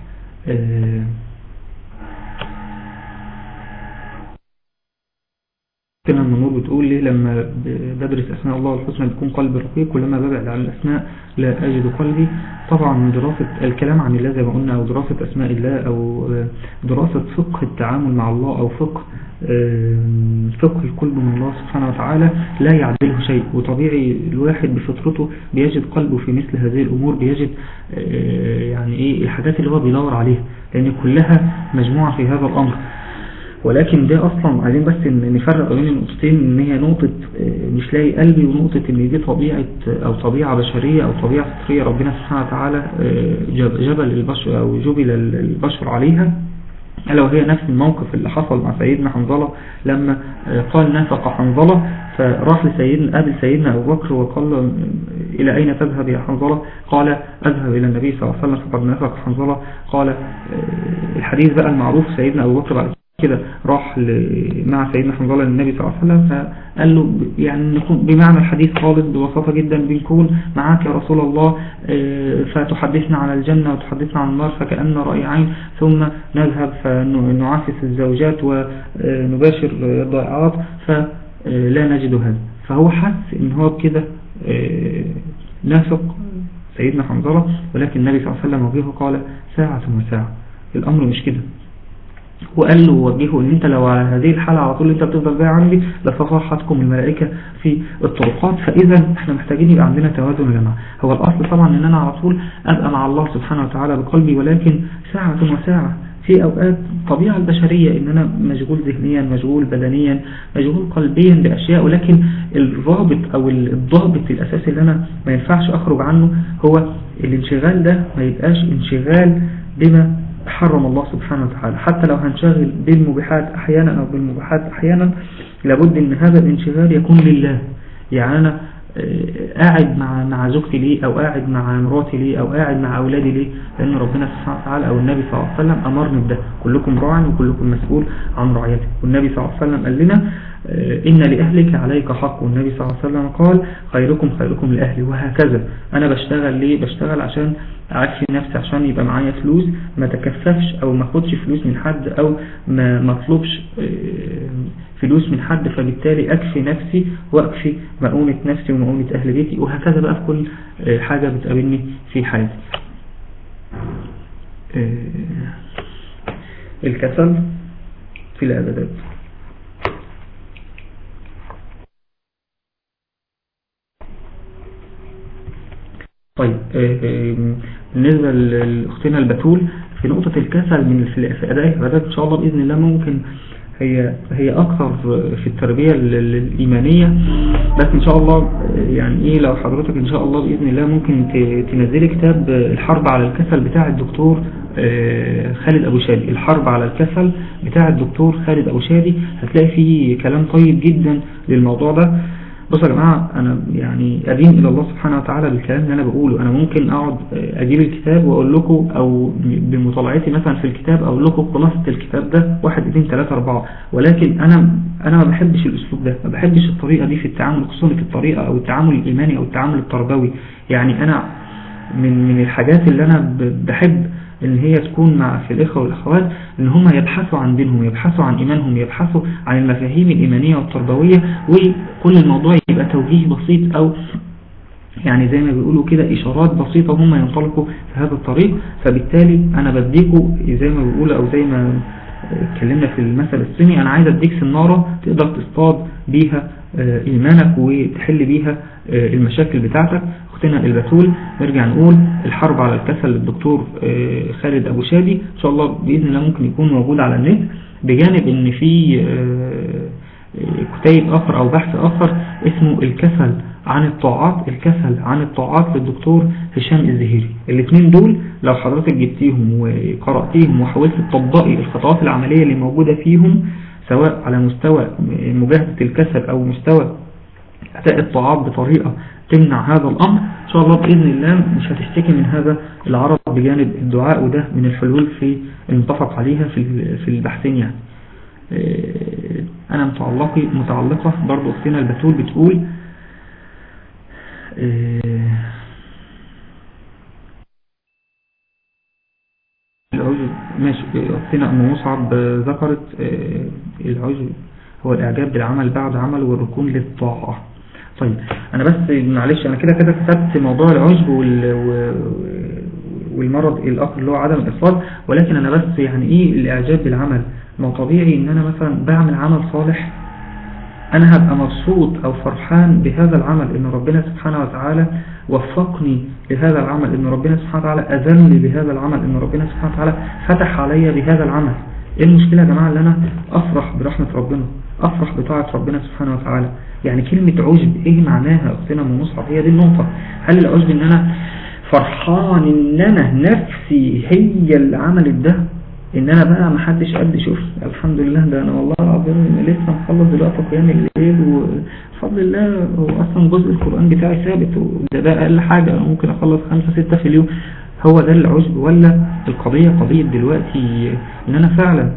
كنا المنور بتقول ليه لما بدرس أسماء الله الحسنى بيكون قلب رقيق ولما ببعد عن الأسماء لا أجد قلبي طبعا دراسة الكلام عن الله زي ما قلنا أو دراسة أسماء الله أو دراسة فقه التعامل مع الله أو فقه فقه القلب من الله سبحانه وتعالى لا يعدله شيء وطبيعي الواحد بفطرته بيجد قلبه في مثل هذه الأمور بيجد يعني إيه الحاجات اللي هو بيدور عليها لأن كلها مجموعة في هذا الأمر ولكن ده اصلا عايزين بس نفرق بين النقطتين ان هي نقطة مش لاقي قلبي ونقطة ان دي طبيعة او طبيعة بشرية او طبيعة فطرية ربنا سبحانه وتعالى جبل البشر او جبل البشر عليها ألا وهي نفس الموقف اللي حصل مع سيدنا حنظلة لما قال نافق حنظلة فراح لسيدنا قابل سيدنا أبو بكر وقال له إلى أين تذهب يا حنظلة قال أذهب إلى النبي صلى الله عليه وسلم فقد نافق حنظلة قال الحديث بقى المعروف سيدنا أبو بكر بعد كده راح مع سيدنا حنظلة للنبي صلى الله عليه وسلم فقال له يعني نكون بمعنى الحديث خالص ببساطة جدا بنكون معاك يا رسول الله فتحدثنا على الجنة وتحدثنا عن النار فكأن رأي عين ثم نذهب فنعافس الزوجات ونباشر الضائعات فلا نجد هذا فهو حس ان هو بكده نافق سيدنا حنظلة ولكن النبي صلى الله عليه وسلم وجهه قال ساعة وساعة الأمر مش كده وقال له وجهه ان انت لو على هذه الحالة على طول انت بتفضل جاي عندي لصفحتكم الملائكة في الطرقات فاذا احنا محتاجين يبقى عندنا توازن يا جماعه هو الاصل طبعا ان انا على طول ابقى مع الله سبحانه وتعالى بقلبي ولكن ساعة وساعة في اوقات طبيعة البشرية ان انا مشغول ذهنيا مشغول بدنيا مشغول قلبيا باشياء ولكن الرابط او الضابط الاساسي اللي انا ما ينفعش اخرج عنه هو الانشغال ده ما يبقاش انشغال بما حرم الله سبحانه وتعالى حتى لو هنشغل بالمبيحات احيانا او بالمباحات احيانا لابد ان هذا الانشغال يكون لله يعني انا قاعد مع مع زوجتي ليه او قاعد مع مراتي ليه او قاعد مع اولادي ليه لان ربنا سبحانه وتعالى او النبي صلى الله عليه وسلم امرني بده كلكم راع وكلكم مسؤول عن رعيته والنبي صلى الله عليه وسلم قال لنا إن لأهلك عليك حق والنبي صلى الله عليه وسلم قال خيركم خيركم لأهلي وهكذا أنا بشتغل ليه بشتغل عشان أعفي نفسي عشان يبقى معايا فلوس ما تكففش أو ما أخدش فلوس من حد أو ما مطلوبش فلوس من حد فبالتالي أكفي نفسي وأكفي مؤونة نفسي ومؤونة أهل بيتي وهكذا بقى في كل حاجة بتقابلني في حياتي الكسل في العبادات طيب بالنسبة لأختنا البتول في نقطة الكسل من في أداء العبادات إن شاء الله بإذن الله ممكن هي هي أكثر في التربية الإيمانية بس إن شاء الله يعني إيه لو حضرتك إن شاء الله بإذن الله ممكن تنزلي كتاب الحرب على الكسل بتاع الدكتور خالد أبو شادي الحرب على الكسل بتاع الدكتور خالد أبو شادي هتلاقي فيه كلام طيب جدا للموضوع ده بصوا يا جماعة أنا يعني أدين إلى الله سبحانه وتعالى بالكلام اللي أنا بقوله أنا ممكن أقعد أجيب الكتاب وأقول لكم أو بمطالعتي مثلا في الكتاب أقول لكم خلاصة الكتاب ده واحد اثنين ثلاثة أربعة ولكن أنا أنا ما بحبش الأسلوب ده ما بحبش الطريقة دي في التعامل خصوصا في الطريقة أو التعامل الإيماني أو التعامل التربوي يعني أنا من من الحاجات اللي أنا بحب ان هي تكون مع في الاخوة والاخوات ان هم يبحثوا عن دينهم يبحثوا عن ايمانهم يبحثوا عن المفاهيم الايمانية والتربوية وكل الموضوع يبقى توجيه بسيط او يعني زي ما بيقولوا كده اشارات بسيطة هم ينطلقوا في هذا الطريق فبالتالي انا بديكوا زي ما بيقولوا او زي ما اتكلمنا في المثل الصيني انا عايز اديك سنارة تقدر تصطاد بيها ايمانك وتحل بيها المشاكل بتاعتك اختنا البتول نرجع نقول الحرب على الكسل للدكتور خالد ابو شادي ان شاء الله باذن الله ممكن يكون موجود على النت بجانب ان في كتيب اخر او بحث اخر اسمه الكسل عن الطاعات الكسل عن الطاعات للدكتور هشام الزهيري الاثنين دول لو حضرتك جبتيهم وقرأتيهم وحاولت تطبقي الخطوات العملية اللي موجودة فيهم سواء على مستوى مجاهدة الكسل او مستوى أداء الطاعات بطريقة تمنع هذا الأمر إن شاء الله بإذن الله مش هتشتكي من هذا العرض بجانب الدعاء وده من الحلول في المتفق عليها في في البحثين يعني أنا متعلقي متعلقة برضو أختنا البتول بتقول العجب ماشي أختنا أم مصعب ذكرت العجب هو الإعجاب بالعمل بعد عمل والركون للطاعة طيب أنا بس معلش أنا كده كده كتبت موضوع العجب وال... والمرض الآخر اللي هو عدم الإصرار ولكن أنا بس يعني إيه الإعجاب بالعمل ما طبيعي ان انا مثلا بعمل عمل صالح انا هبقى مبسوط او فرحان بهذا العمل ان ربنا سبحانه وتعالى وفقني لهذا العمل ان ربنا سبحانه وتعالى اذن لي بهذا العمل ان ربنا سبحانه وتعالى فتح علي بهذا العمل ايه المشكلة يا جماعة ان انا افرح برحمة ربنا افرح بطاعة ربنا سبحانه وتعالى يعني كلمة عجب ايه معناها اختنا من مصعب هي دي النقطة هل العجب ان انا فرحان ان انا نفسي هي اللي عملت ده ان انا بقى ما حدش قد شوف الحمد لله ده انا والله العظيم لسه مخلص دلوقتي قيام الليل وبفضل الله هو اصلا جزء القرآن بتاعي ثابت وده ده اقل حاجة ممكن اخلص خمسة ستة في اليوم هو ده العجب ولا القضية قضية دلوقتي ان انا فعلا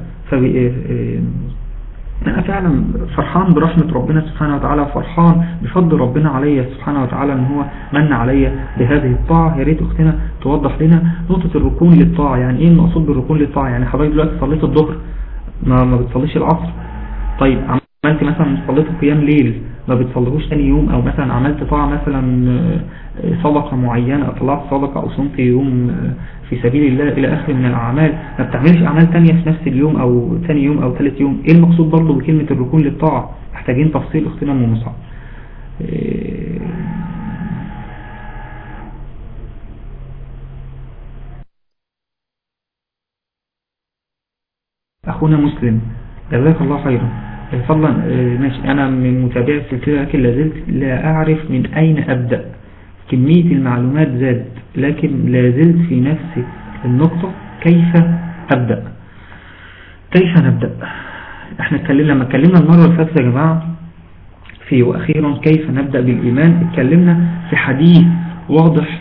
أنا فعلا فرحان برحمة ربنا سبحانه وتعالى وفرحان بفضل ربنا علي سبحانه وتعالى ان هو من علي بهذه الطاعة يا ريت اختنا توضح لنا نقطة الركون للطاعة يعني ايه المقصود بالركون للطاعة يعني حضرتك دلوقتي صليت الظهر ما, ما بتصليش العصر طيب عملت مثلا صليت قيام ليل ما بتصليهوش تاني يوم او مثلا عملت طاعة مثلا صدقة معينة طلعت صدقة او صمت يوم في سبيل الله الى اخر من الاعمال ما بتعملش اعمال تانية في نفس اليوم او ثاني يوم او ثالث يوم ايه المقصود برضه بكلمة الركون للطاعة محتاجين تفصيل اختنا من مصعب اخونا مسلم جزاك الله خيرا فضلا ماشي انا من متابعة السلسلة لكن لازلت لا اعرف من اين ابدأ كمية المعلومات زادت لكن لازلت في نفس النقطة كيف أبدأ كيف نبدأ احنا اتكلمنا لما اتكلمنا المرة اللي فاتت يا جماعة في وأخيرا كيف نبدأ بالإيمان اتكلمنا في حديث واضح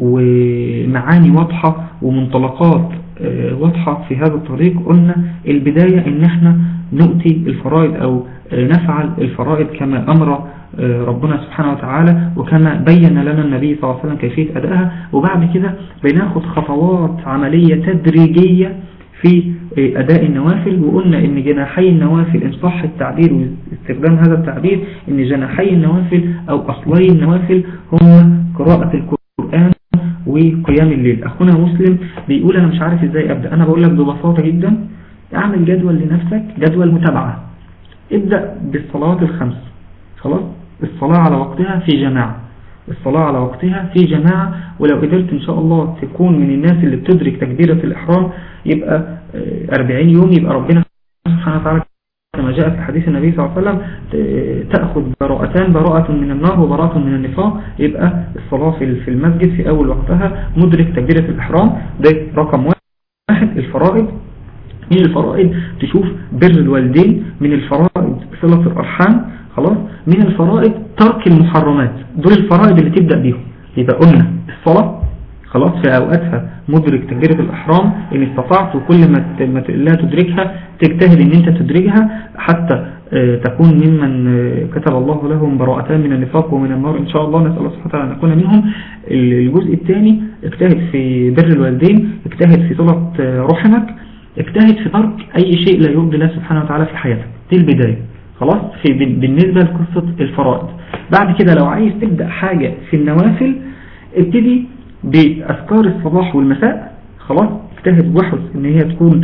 ومعاني واضحة ومنطلقات واضحة في هذا الطريق قلنا البداية ان احنا نؤتي الفرائض او نفعل الفرائض كما امر ربنا سبحانه وتعالى وكما بين لنا النبي صلى الله عليه وسلم كيفية أدائها وبعد كده بناخد خطوات عملية تدريجية في أداء النوافل وقلنا إن جناحي النوافل إن صح التعبير واستخدام هذا التعبير إن جناحي النوافل أو أصلي النوافل هم قراءة القرآن وقيام الليل أخونا مسلم بيقول أنا مش عارف إزاي أبدأ أنا بقول لك ببساطة جدا اعمل جدول لنفسك جدول متابعة ابدأ بالصلوات الخمس خلاص الصلاة على وقتها في جماعة الصلاة على وقتها في جماعة ولو قدرت إن شاء الله تكون من الناس اللي بتدرك تكبيرة الإحرام يبقى 40 يوم يبقى ربنا سبحانه وتعالى كما جاء في حديث النبي صلى الله عليه وسلم تأخذ براءتان براءة من النار وبراءة من النفاق يبقى الصلاة في المسجد في أول وقتها مدرك تكبيرة الإحرام ده رقم واحد الفرائض من الفرائض تشوف بر الوالدين من الفرائض صلة الأرحام خلاص من الفرائض ترك المحرمات دول الفرائض اللي تبدأ بيهم يبقى قلنا الصلاة خلاص في أوقاتها مدرك تكبيرة الأحرام إن استطعت وكل ما لا تدركها تجتهد إن أنت تدركها حتى تكون ممن كتب الله لهم براءتان من النفاق ومن النار إن شاء الله نسأل الله سبحانه وتعالى أن نكون منهم الجزء الثاني اجتهد في بر الوالدين اجتهد في صلة رحمك اجتهد في ترك أي شيء لا يرضي الله سبحانه وتعالى في حياتك دي البداية خلاص في بالنسبة لقصة الفرائض بعد كده لو عايز تبدأ حاجة في النوافل ابتدي بأذكار الصباح والمساء خلاص اجتهد واحرص ان هي تكون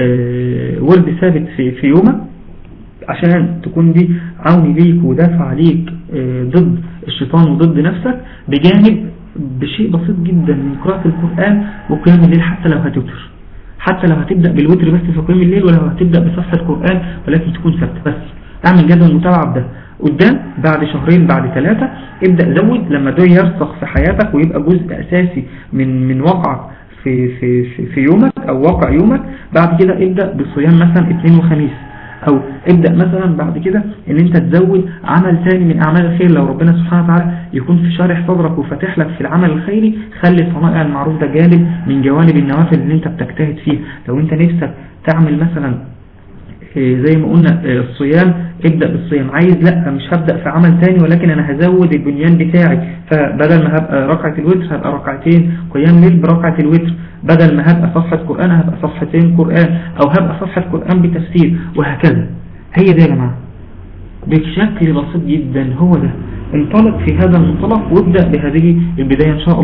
اه ورد ثابت في, في يومك عشان تكون دي عون ليك ودافع عليك اه ضد الشيطان وضد نفسك بجانب بشيء بسيط جدا من قراءة القرآن وقيام الليل حتى لو هتوتر حتى لو هتبدأ بالوتر بس في قيام الليل ولو هتبدأ بصفحة القرآن ولكن تكون ثابته بس اعمل جدول متابعة بده قدام بعد شهرين بعد ثلاثة ابدأ زود لما ده يرسخ في حياتك ويبقى جزء أساسي من من واقعك في, في, في, في يومك أو واقع يومك بعد كده ابدأ بالصيام مثلا اثنين وخميس أو ابدأ مثلا بعد كده ان انت تزود عمل ثاني من أعمال الخير لو ربنا سبحانه وتعالى يكون في شارح صدرك وفتح لك في العمل الخيري خلي صنائع المعروف ده جانب من جوانب النوافل اللي انت بتجتهد فيه لو انت نفسك تعمل مثلا زي ما قلنا الصيام ابدأ بالصيام عايز لا مش هبدأ في عمل تاني ولكن انا هزود البنيان بتاعي فبدل ما هبقى ركعة الوتر هبقى ركعتين قيام ليل بركعة الوتر بدل ما هبقى صفحة قرآن هبقى صفحتين قرآن او هبقى صفحة قرآن بتفسير وهكذا هي ده يا جماعة بشكل بسيط جدا هو ده انطلق في هذا المنطلق وابدأ بهذه البداية ان شاء الله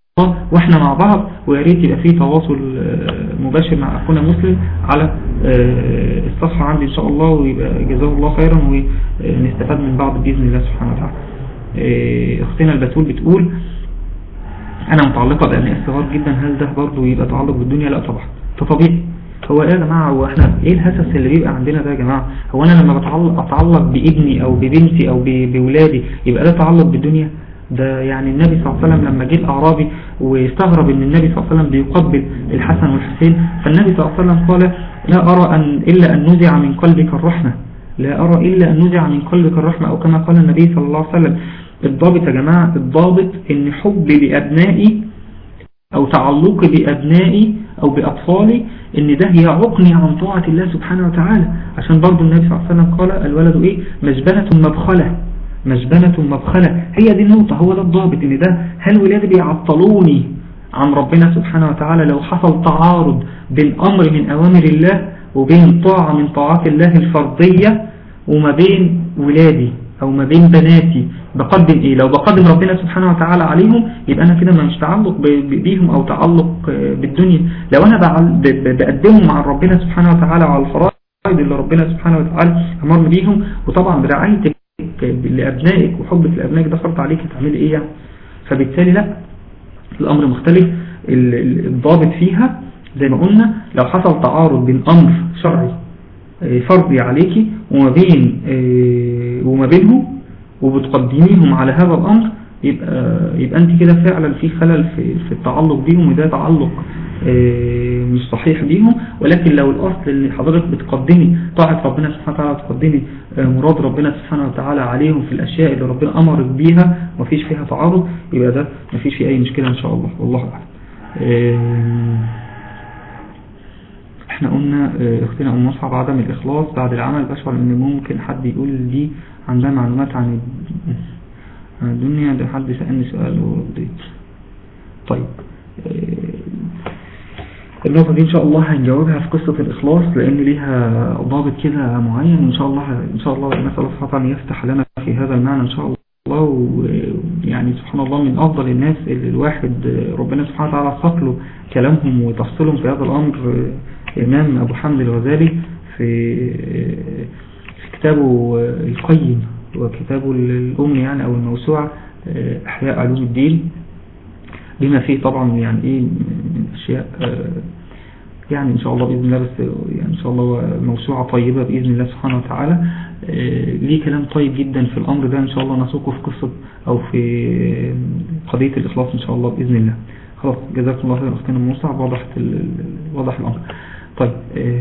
واحنا مع بعض ويا ريت يبقى فيه تواصل مباشر مع اخونا مسلم على الصفحة عندي ان شاء الله ويبقى جزاه الله خيرا ونستفاد من بعض بإذن الله سبحانه وتعالى اختنا البتول بتقول انا متعلقة بأبناء الصغار جدا هل ده برضو يبقى تعلق بالدنيا لا طبعا فطبيعي هو ايه يا جماعة هو احنا ايه الهسس اللي بيبقى عندنا ده يا جماعة هو انا لما بتعلق اتعلق بابني او ببنتي او بولادي يبقى ده تعلق بالدنيا ده يعني النبي صلى الله عليه وسلم لما جه الأعرابي واستغرب ان النبي صلى الله عليه وسلم بيقبل الحسن والحسين فالنبي صلى الله عليه وسلم قال لا أرى أن إلا أن نزع من قلبك الرحمة لا أرى إلا أن نزع من قلبك الرحمة أو كما قال النبي صلى الله عليه وسلم الضابط يا جماعة الضابط ان حبي لأبنائي أو تعلقي بأبنائي أو بأطفالي ان ده يعقني عن طاعة الله سبحانه وتعالى عشان برضو النبي صلى الله عليه وسلم قال الولد ايه مجبنة مبخلة مجبنة مبخلة هي دي النقطة هو ده الضابط ان ده هل ولادي بيعطلوني عن ربنا سبحانه وتعالى لو حصل تعارض بين امر من اوامر الله وبين طاعة من طاعات الله الفرضية وما بين ولادي او ما بين بناتي بقدم ايه لو بقدم ربنا سبحانه وتعالى عليهم يبقى انا كده مش تعلق بيهم او تعلق بالدنيا لو انا بقدمهم مع ربنا سبحانه وتعالى على الفرائض اللي ربنا سبحانه وتعالى امر بيهم وطبعا برعايتك لأبنائك وحبك لأبنائك ده فرض عليك تعمل ايه يعني فبالتالي لا الامر مختلف الضابط فيها زي ما قلنا لو حصل تعارض بين امر شرعي فرضي عليك وما بين وما بينه وبتقدميهم على هذا الامر يبقى يبقى انت كده فعلا في خلل في في التعلق بيهم وده تعلق مش صحيح بيهم ولكن لو الأصل اللي حضرتك بتقدمي طاعة ربنا سبحانه وتعالى تقدمي مراد ربنا سبحانه وتعالى عليهم في الأشياء اللي ربنا أمرك بيها ومفيش فيها تعارض يبقى ده مفيش فيه أي مشكلة إن شاء الله والله أعلم احنا قلنا اختنا ام مصعب عدم الاخلاص بعد العمل بشعر ان ممكن حد يقول دي عندها معلومات عن الدنيا ده حد سألني سؤال ورديت طيب النقطة دي ان شاء الله هنجاوبها في قصة الاخلاص لان ليها ضابط كده معين ان شاء الله ان شاء الله نسأل الله سبحانه يفتح لنا في هذا المعنى ان شاء الله ويعني سبحان الله من افضل الناس اللي الواحد ربنا سبحانه وتعالى صقله كلامهم وتفصيلهم في هذا الامر امام ابو حمد الغزالي في في كتابه القيم وكتابه الام يعني او الموسوعة احياء علوم الدين بما فيه طبعا يعني ايه من اشياء يعني ان شاء الله باذن الله بس يعني ان شاء الله موسوعة طيبة باذن الله سبحانه وتعالى ليه كلام طيب جدا في الامر ده ان شاء الله نسوقه في قصة او في قضية الاخلاص ان شاء الله باذن الله خلاص جزاكم الله خير اختنا موسى وضحت وضح الامر طيب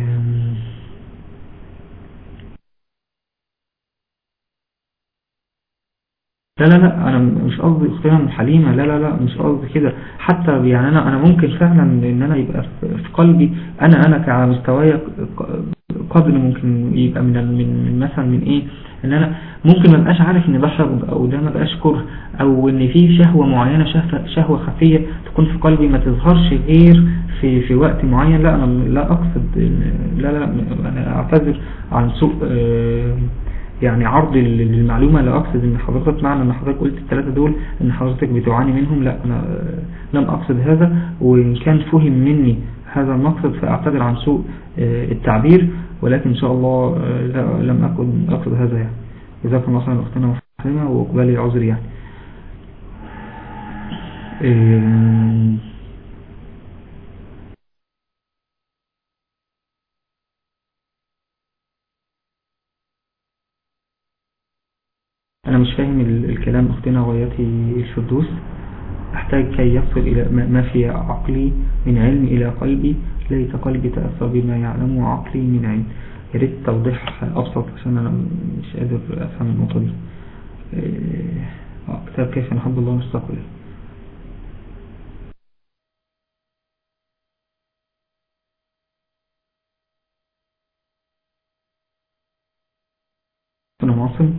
لا لا لا انا مش قصدي اختنا حليمة لا لا لا مش قصدي كده حتى يعني انا انا ممكن فعلا ان انا يبقى في قلبي انا انا كمستواي قدر ممكن يبقى من من مثلا من ايه ان انا ممكن ما بقاش عارف ان ده حقد او ده ما بقاش كره او ان في شهوة معينة شهوة, شهوة خفية تكون في قلبي ما تظهرش غير في في وقت معين لا انا لا اقصد لا لا انا اعتذر عن سوء يعني عرض للمعلومة لا أقصد ان حضرتك معنى ان حضرتك قلت الثلاثة دول ان حضرتك بتعاني منهم لا أنا لم أقصد هذا وإن كان فهم مني هذا المقصد فأعتذر عن سوء التعبير ولكن إن شاء الله لا لم أكن أقصد هذا يعني جزاكم الله خيرا أختنا وفهمة وقبالي العذر يعني أنا مش فاهم الكلام أختنا غايتي الفردوس أحتاج كي يصل إلى ما في عقلي من علم إلى قلبي ليت قلبي تأثر بما يعلمه عقلي من علم يا ريت توضيح أبسط عشان أنا مش قادر أفهم النقطة دي كتاب كيف نحب الله نستقبل أنا معصم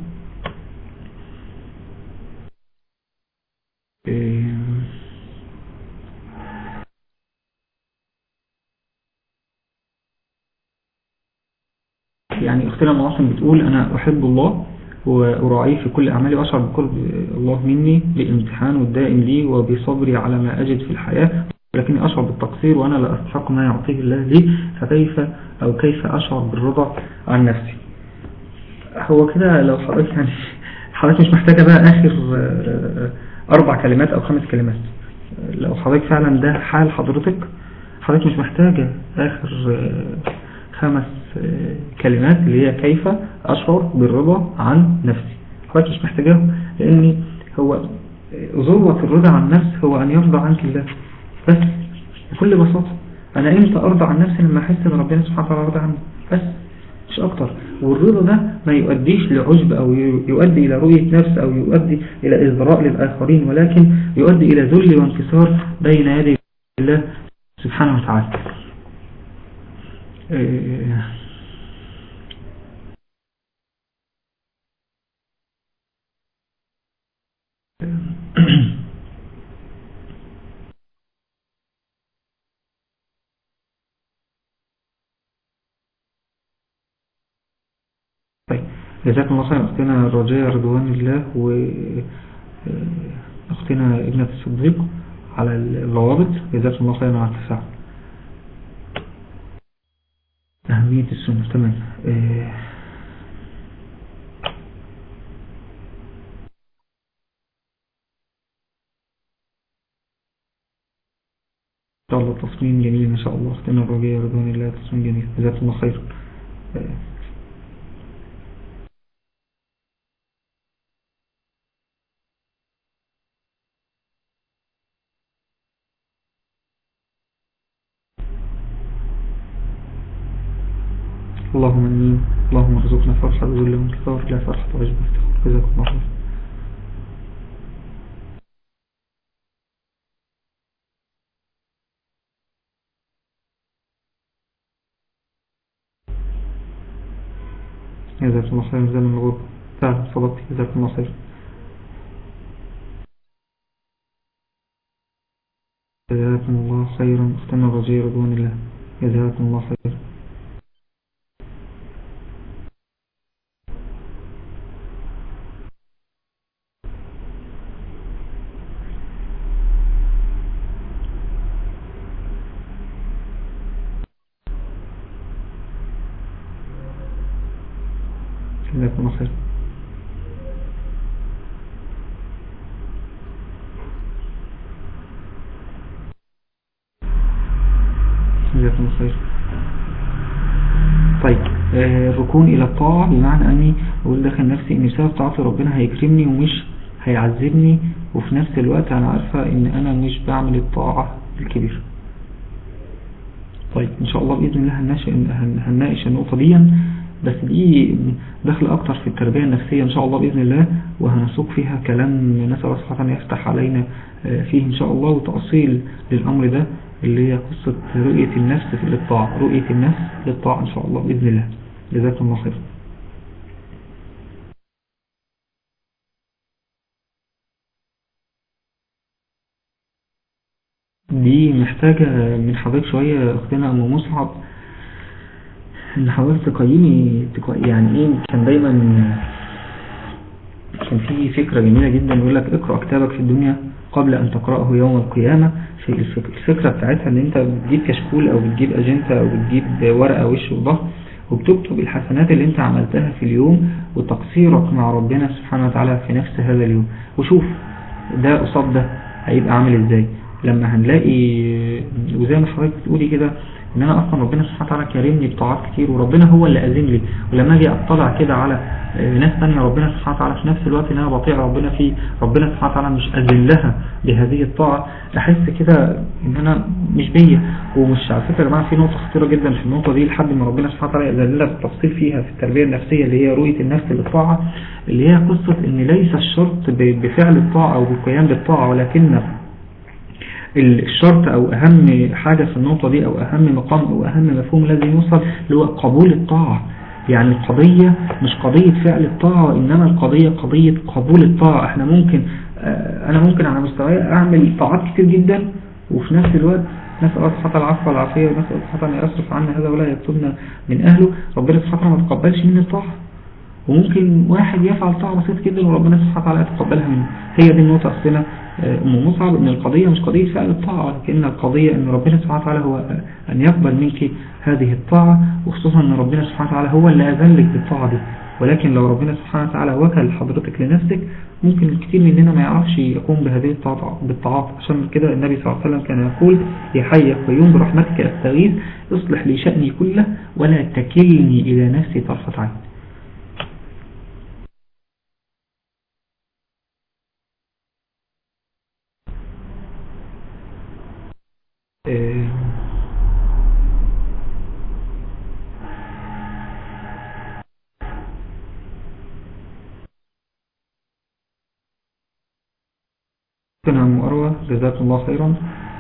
يعني اختنا معاصم بتقول انا احب الله وأراعيه في كل أعمالي وأشعر بقرب الله مني لامتحان الدائم لي وبصبري على ما أجد في الحياة لكني أشعر بالتقصير وأنا لا أستحق ما يعطيه الله لي فكيف أو كيف أشعر بالرضا عن نفسي هو كده لو حضرتك يعني حضرتك مش محتاجة بقى آخر أربع كلمات أو خمس كلمات لو حضرتك فعلا ده حال حضرتك حضرتك مش محتاجة آخر خمس كلمات اللي هي كيف أشعر بالرضا عن نفسي حضرتك مش محتاجاه لأن هو ذروة الرضا عن النفس هو أن يرضى عنك الله بس بكل بساطة أنا إمتى أرضى عن نفسي لما أحس أن ربنا سبحانه وتعالى رضى عني بس مش أكتر والرضا ده ما يؤديش لعجب أو يؤدي إلى رؤية نفس أو يؤدي إلى إزراء للآخرين ولكن يؤدي إلى ذل وانكسار بين يدي الله سبحانه وتعالى طيب جزاكم الله خير أختنا رجاء رضوان الله وأختنا ابنة الصديق على الروابط جزاكم الله خير على التفاعل أهمية السنة تمام إن شاء الله تصميم جميل ما شاء الله أختنا الرجاء رضوان الله تصميم جميل جزاكم الله خير اللهم امين اللهم ارزقنا فرحة وذل وانكسار لا فرحة وعجب وافتخار جزاكم الله خير جزاكم الله خير ميزان الغرب فعلا صدقت جزاكم الله خير جزاكم الله خيرا اختنا رجاء رضوان الله جزاكم الله خير جزاكم الله خير جزاكم الله خير طيب آه الركون إلى الطاعة بمعنى أني أقول داخل نفسي أن بسبب طاعة ربنا هيكرمني ومش هيعذبني وفي نفس الوقت أنا عارفة أن أنا مش بعمل الطاعة الكبيرة طيب إن شاء الله بإذن الله هنناقش النقطة دي بس دي دخل أكتر في التربية النفسية إن شاء الله بإذن الله وهنسوق فيها كلام نسأل الله سبحانه يفتح علينا فيه إن شاء الله وتأصيل للأمر ده اللي هي قصة رؤية النفس في الطاعة رؤية النفس للطاعة إن شاء الله بإذن الله جزاكم الله خير دي محتاجة من حضرتك شوية أختنا أم مصعب ان حضرتك تقيمي يعني ايه كان دايما كان في فكرة جميلة جدا يقول لك اقرأ كتابك في الدنيا قبل ان تقرأه يوم القيامة في الفكرة بتاعتها ان انت بتجيب كشكول او بتجيب اجنتا او بتجيب ورقة وش وظهر وبتكتب الحسنات اللي انت عملتها في اليوم وتقصيرك مع ربنا سبحانه وتعالى في نفس هذا اليوم وشوف ده قصاد ده هيبقى عامل ازاي لما هنلاقي وزي ما حضرتك بتقولي كده ان انا اصلا ربنا سبحانه وتعالى كرمني بطاعات كتير وربنا هو اللي اذن لي ولما اجي اطلع كده على ناس ثانيه ربنا سبحانه وتعالى في نفس الوقت ان انا بطيع ربنا فيه ربنا سبحانه وتعالى مش اذن لها بهذه الطاعه احس كده ان انا مش بيا ومش على فكره يا جماعه في نقطه خطيره جدا في النقطه دي لحد ما ربنا سبحانه وتعالى يأذن لنا بالتفصيل فيها في التربيه النفسيه اللي هي رؤيه النفس للطاعه اللي هي قصه ان ليس الشرط بفعل الطاعه او بالقيام بالطاعه ولكن الشرط او اهم حاجة في النقطة دي او اهم مقام او اهم مفهوم لازم يوصل اللي هو قبول الطاعة يعني القضية مش قضية فعل الطاعة انما القضية قضية قبول الطاعة احنا ممكن انا ممكن على مستواي اعمل طاعات كتير جدا وفي نفس الوقت نسأل الله سبحانه العفو والعافية ونسأل الله سبحانه أن يصرف عنا هذا ولا يكتبنا من أهله ربنا سبحانه ما تقبلش مني الطاعة وممكن واحد يفعل طاعة بسيط جدا وربنا سبحانه وتعالى يتقبلها منه هي دي النقطة أصلنا أم مصعب أن القضية مش قضية فعل الطاعة لكن القضية أن ربنا سبحانه وتعالى هو أن يقبل منك هذه الطاعة وخصوصا أن ربنا سبحانه وتعالى هو اللي أذلك بالطاعة دي ولكن لو ربنا سبحانه وتعالى وكل حضرتك لنفسك ممكن الكثير مننا ما يعرفش يقوم بهذه بالطاعات عشان كده النبي صلى الله عليه وسلم كان يقول يا حي قيوم برحمتك أستغيث اصلح لي شأني كله ولا تكلني إلى نفسي طرفة عين كنا مؤروة جزاكم الله خيرا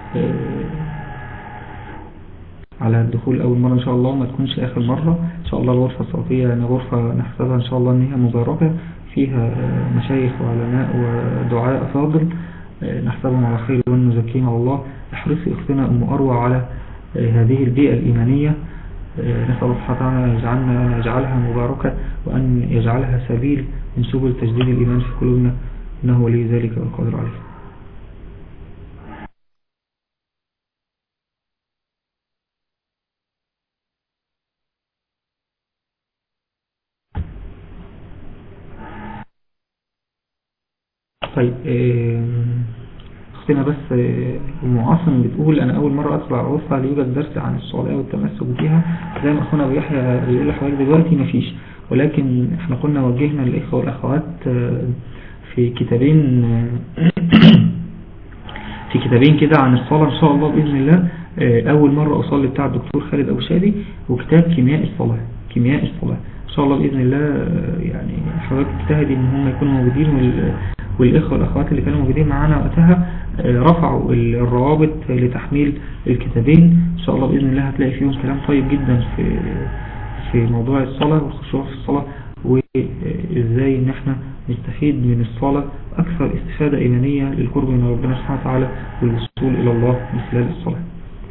على الدخول أول مرة إن شاء الله ما تكونش آخر مرة إن شاء الله الغرفة الصوتية يعني غرفة نحسبها إن شاء الله أن هي مباركة فيها مشايخ وعلماء ودعاء فاضل نحسبهم على خير ونزكيهم على الله احرصي أختنا أم أروى على هذه البيئة الإيمانية نسأل الله سبحانه وتعالى يجعلنا أن يجعلها مباركة وأن يجعلها سبيل من سبل تجديد الإيمان في قلوبنا إنه ولي ذلك والقادر عليه طيب اختنا بس ام عاصم بتقول انا اول مرة ادخل على الغرفة ليوجد درس عن الصلاة والتمسك بيها زي ما اخونا ابو يحيى بيقول لحضرتك دلوقتي مفيش ولكن احنا كنا وجهنا الاخوة والاخوات في كتابين في كتابين كده عن الصلاة ان شاء الله باذن الله اول مرة اصلي بتاع الدكتور خالد ابو شادي وكتاب كيمياء الصلاة كيمياء الصلاة ان شاء الله باذن الله يعني حضرتك تجتهدي ان هم يكونوا موجودين والإخوة والأخوات اللي كانوا موجودين معانا وقتها رفعوا الروابط لتحميل الكتابين إن شاء الله بإذن الله هتلاقي فيهم كلام طيب جدا في في موضوع الصلاة والخشوع في الصلاة وإزاي إن احنا نستفيد من الصلاة أكثر استفادة إيمانية للقرب من ربنا سبحانه وتعالى والوصول إلى الله من خلال الصلاة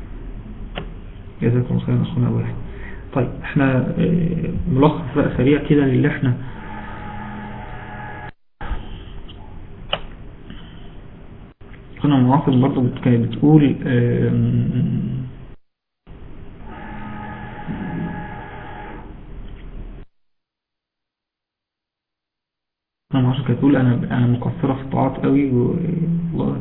جزاكم الله خيرا أخونا أبو طيب احنا ملخص بقى سريع كده للي احنا كنا مواصل برضو كانت بتقول انا معرفش كانت بتقول انا انا مقصره في الطاعات قوي والله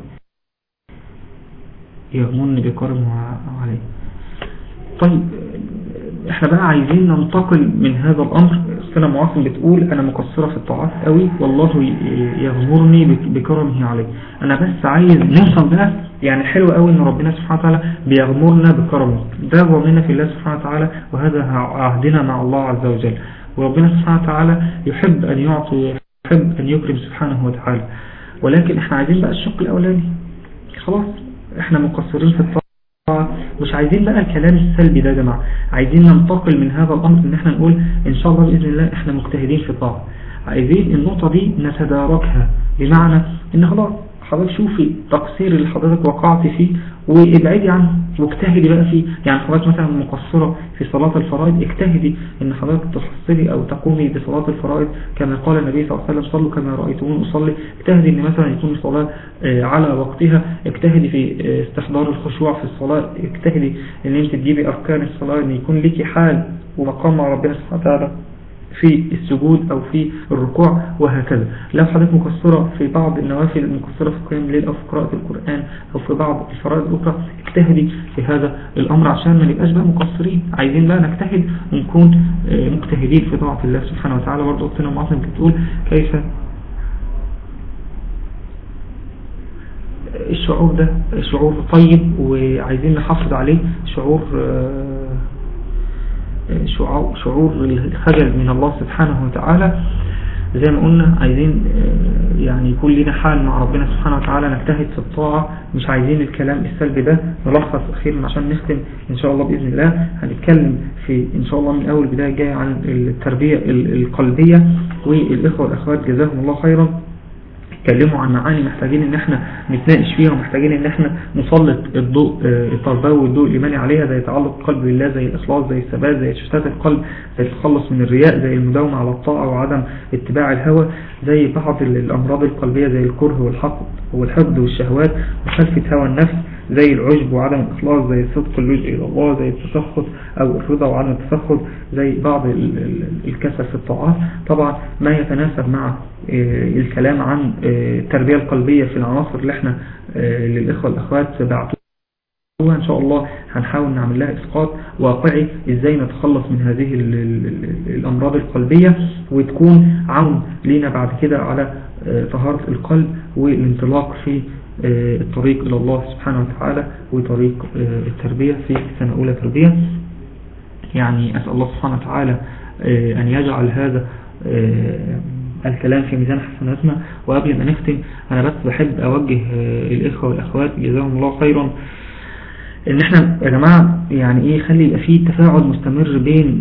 يغمني بكرم عليه طيب احنا بقى عايزين ننتقل من هذا الامر سنة معاصم بتقول انا مقصرة في الطاعات قوي والله يغمرني بكرمه علي انا بس عايز نوصل بقى يعني حلو قوي ان ربنا سبحانه وتعالى بيغمرنا بكرمه ده ظننا في الله سبحانه وتعالى وهذا عهدنا مع الله عز وجل وربنا سبحانه وتعالى يحب ان يعطي يحب ان يكرم سبحانه وتعالى ولكن احنا عايزين بقى الشق الاولاني خلاص احنا مقصرين في الطاعات مش عايزين بقى الكلام السلبي ده يا جماعة عايزين ننتقل من هذا الأمر ان احنا نقول ان شاء الله بإذن الله احنا مجتهدين في الطاعة عايزين النقطة دي نتداركها بمعنى ان خلاص حضرتك شوفي تقصير اللي حضرتك وقعت فيه وابعدي عنه واجتهدي بقى فيه يعني حضرتك مثلا مقصرة في صلاة الفرائض اجتهدي ان حضرتك تحصلي او تقومي بصلاة الفرائض كما قال النبي صلى الله عليه وسلم صلوا كما رأيتمون أصلي اجتهدي ان مثلا يكون الصلاة على وقتها اجتهدي في استحضار الخشوع في الصلاة اجتهدي ان انت تجيبي اركان الصلاة ان يكون لك حال ومقام مع ربنا سبحانه وتعالى في السجود أو في الركوع وهكذا لو حضرتك مقصرة في بعض النوافل المقصرة في قيام الليل أو في قراءة القرآن أو في بعض الفرائض الأخرى اجتهدي في هذا الأمر عشان ما نبقاش بقى مقصرين عايزين بقى نجتهد ونكون مجتهدين في طاعة الله سبحانه وتعالى برضه أختنا معاصم بتقول كيف الشعور ده شعور طيب وعايزين نحافظ عليه شعور شعور الخجل من الله سبحانه وتعالى زي ما قلنا عايزين يعني يكون لنا حال مع ربنا سبحانه وتعالى نجتهد في الطاعة مش عايزين الكلام السلبي ده نلخص أخيرا عشان نختم إن شاء الله بإذن الله هنتكلم في إن شاء الله من أول بداية جاية عن التربية القلبية والإخوة والأخوات جزاهم الله خيرا اتكلموا عن معاني محتاجين ان احنا نتناقش فيها ومحتاجين ان احنا نسلط الضوء التربوي والضوء الايماني عليها زي تعلق القلب بالله زي الاخلاص زي الثبات زي شتات القلب زي التخلص من الرياء زي المداومة على الطاعة وعدم اتباع الهوى زي بعض الامراض القلبية زي الكره والحقد والحقد والشهوات وخلفة هوى النفس زي العجب وعدم الإخلاص زي صدق اللجوء إلى الله زي التسخط أو الرضا وعدم التسخط زي بعض الكسل في الطاعات طبعا ما يتناسب مع الكلام عن التربية القلبية في العناصر اللي احنا للإخوة الأخوات بعتوها إن شاء الله هنحاول نعمل لها إسقاط واقعي إزاي نتخلص من هذه الأمراض القلبية وتكون عون لينا بعد كده على طهارة القلب والانطلاق في الطريق إلى الله سبحانه وتعالى وطريق التربية في سنة أولى تربية يعني أسأل الله سبحانه وتعالى أن يجعل هذا الكلام في ميزان حسناتنا وقبل ما نختم أنا بس بحب أوجه الإخوة والأخوات جزاهم الله خيرا ان احنا يا جماعة يعني ايه خلي يبقى فيه تفاعل مستمر بين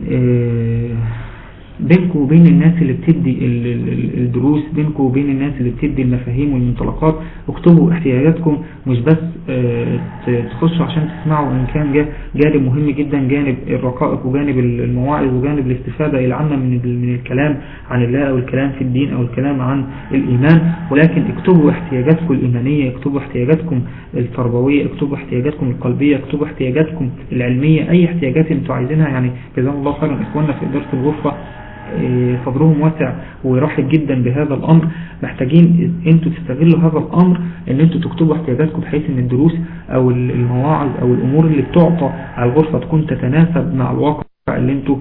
بينكم وبين الناس اللي بتدي الدروس بينكم وبين الناس اللي بتدي المفاهيم والمنطلقات اكتبوا احتياجاتكم مش بس تخشوا عشان تسمعوا ان كان جانب مهم جدا جانب الرقائق وجانب المواعظ وجانب الاستفادة العامة من من الكلام عن الله او الكلام في الدين او الكلام عن الايمان ولكن اكتبوا احتياجاتكم الايمانية اكتبوا احتياجاتكم التربوية اكتبوا احتياجاتكم القلبية اكتبوا احتياجاتكم العلمية اي احتياجات انتوا عايزينها يعني جزاهم الله خيرا اخواننا في ادارة الغرفة صدرهم واسع ورحب جدا بهذا الامر محتاجين انتوا تستغلوا هذا الامر ان انتوا تكتبوا احتياجاتكم بحيث ان الدروس او المواعظ او الامور اللي بتعطى على الغرفة تكون تتناسب مع الواقع اللي انتوا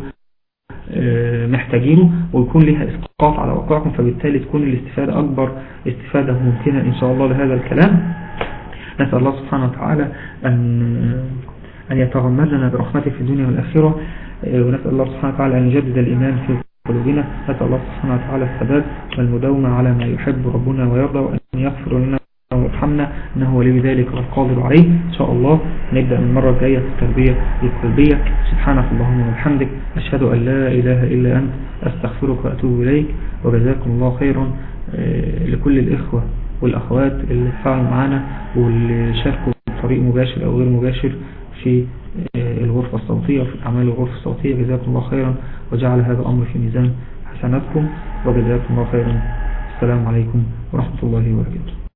محتاجينه ويكون لها اسقاط على واقعكم فبالتالي تكون الاستفادة اكبر استفادة ممكنة ان شاء الله لهذا الكلام نسأل الله سبحانه وتعالى ان أن يتغمدنا برحمته في الدنيا والآخرة ونسأل الله سبحانه وتعالى أن يجدد الإيمان في قلوبنا نسأل الله سبحانه وتعالى الثبات والمداومة على ما يحب ربنا ويرضى وأن يغفر لنا ويرحمنا إنه ولي ذلك والقادر عليه إن شاء الله نبدأ من المرة الجاية في التربية القلبية سبحانك اللهم وبحمدك أشهد أن لا إله إلا أنت أستغفرك وأتوب إليك وجزاكم الله خيرا لكل الإخوة والأخوات اللي تفاعلوا معنا واللي شاركوا بطريق مباشر أو غير مباشر في الغرفة الصوتية وفي أعمال الغرفة الصوتية جزاكم الله خيرا وجعل هذا الأمر في ميزان حسناتكم وجزاكم الله خيرا السلام عليكم ورحمة الله وبركاته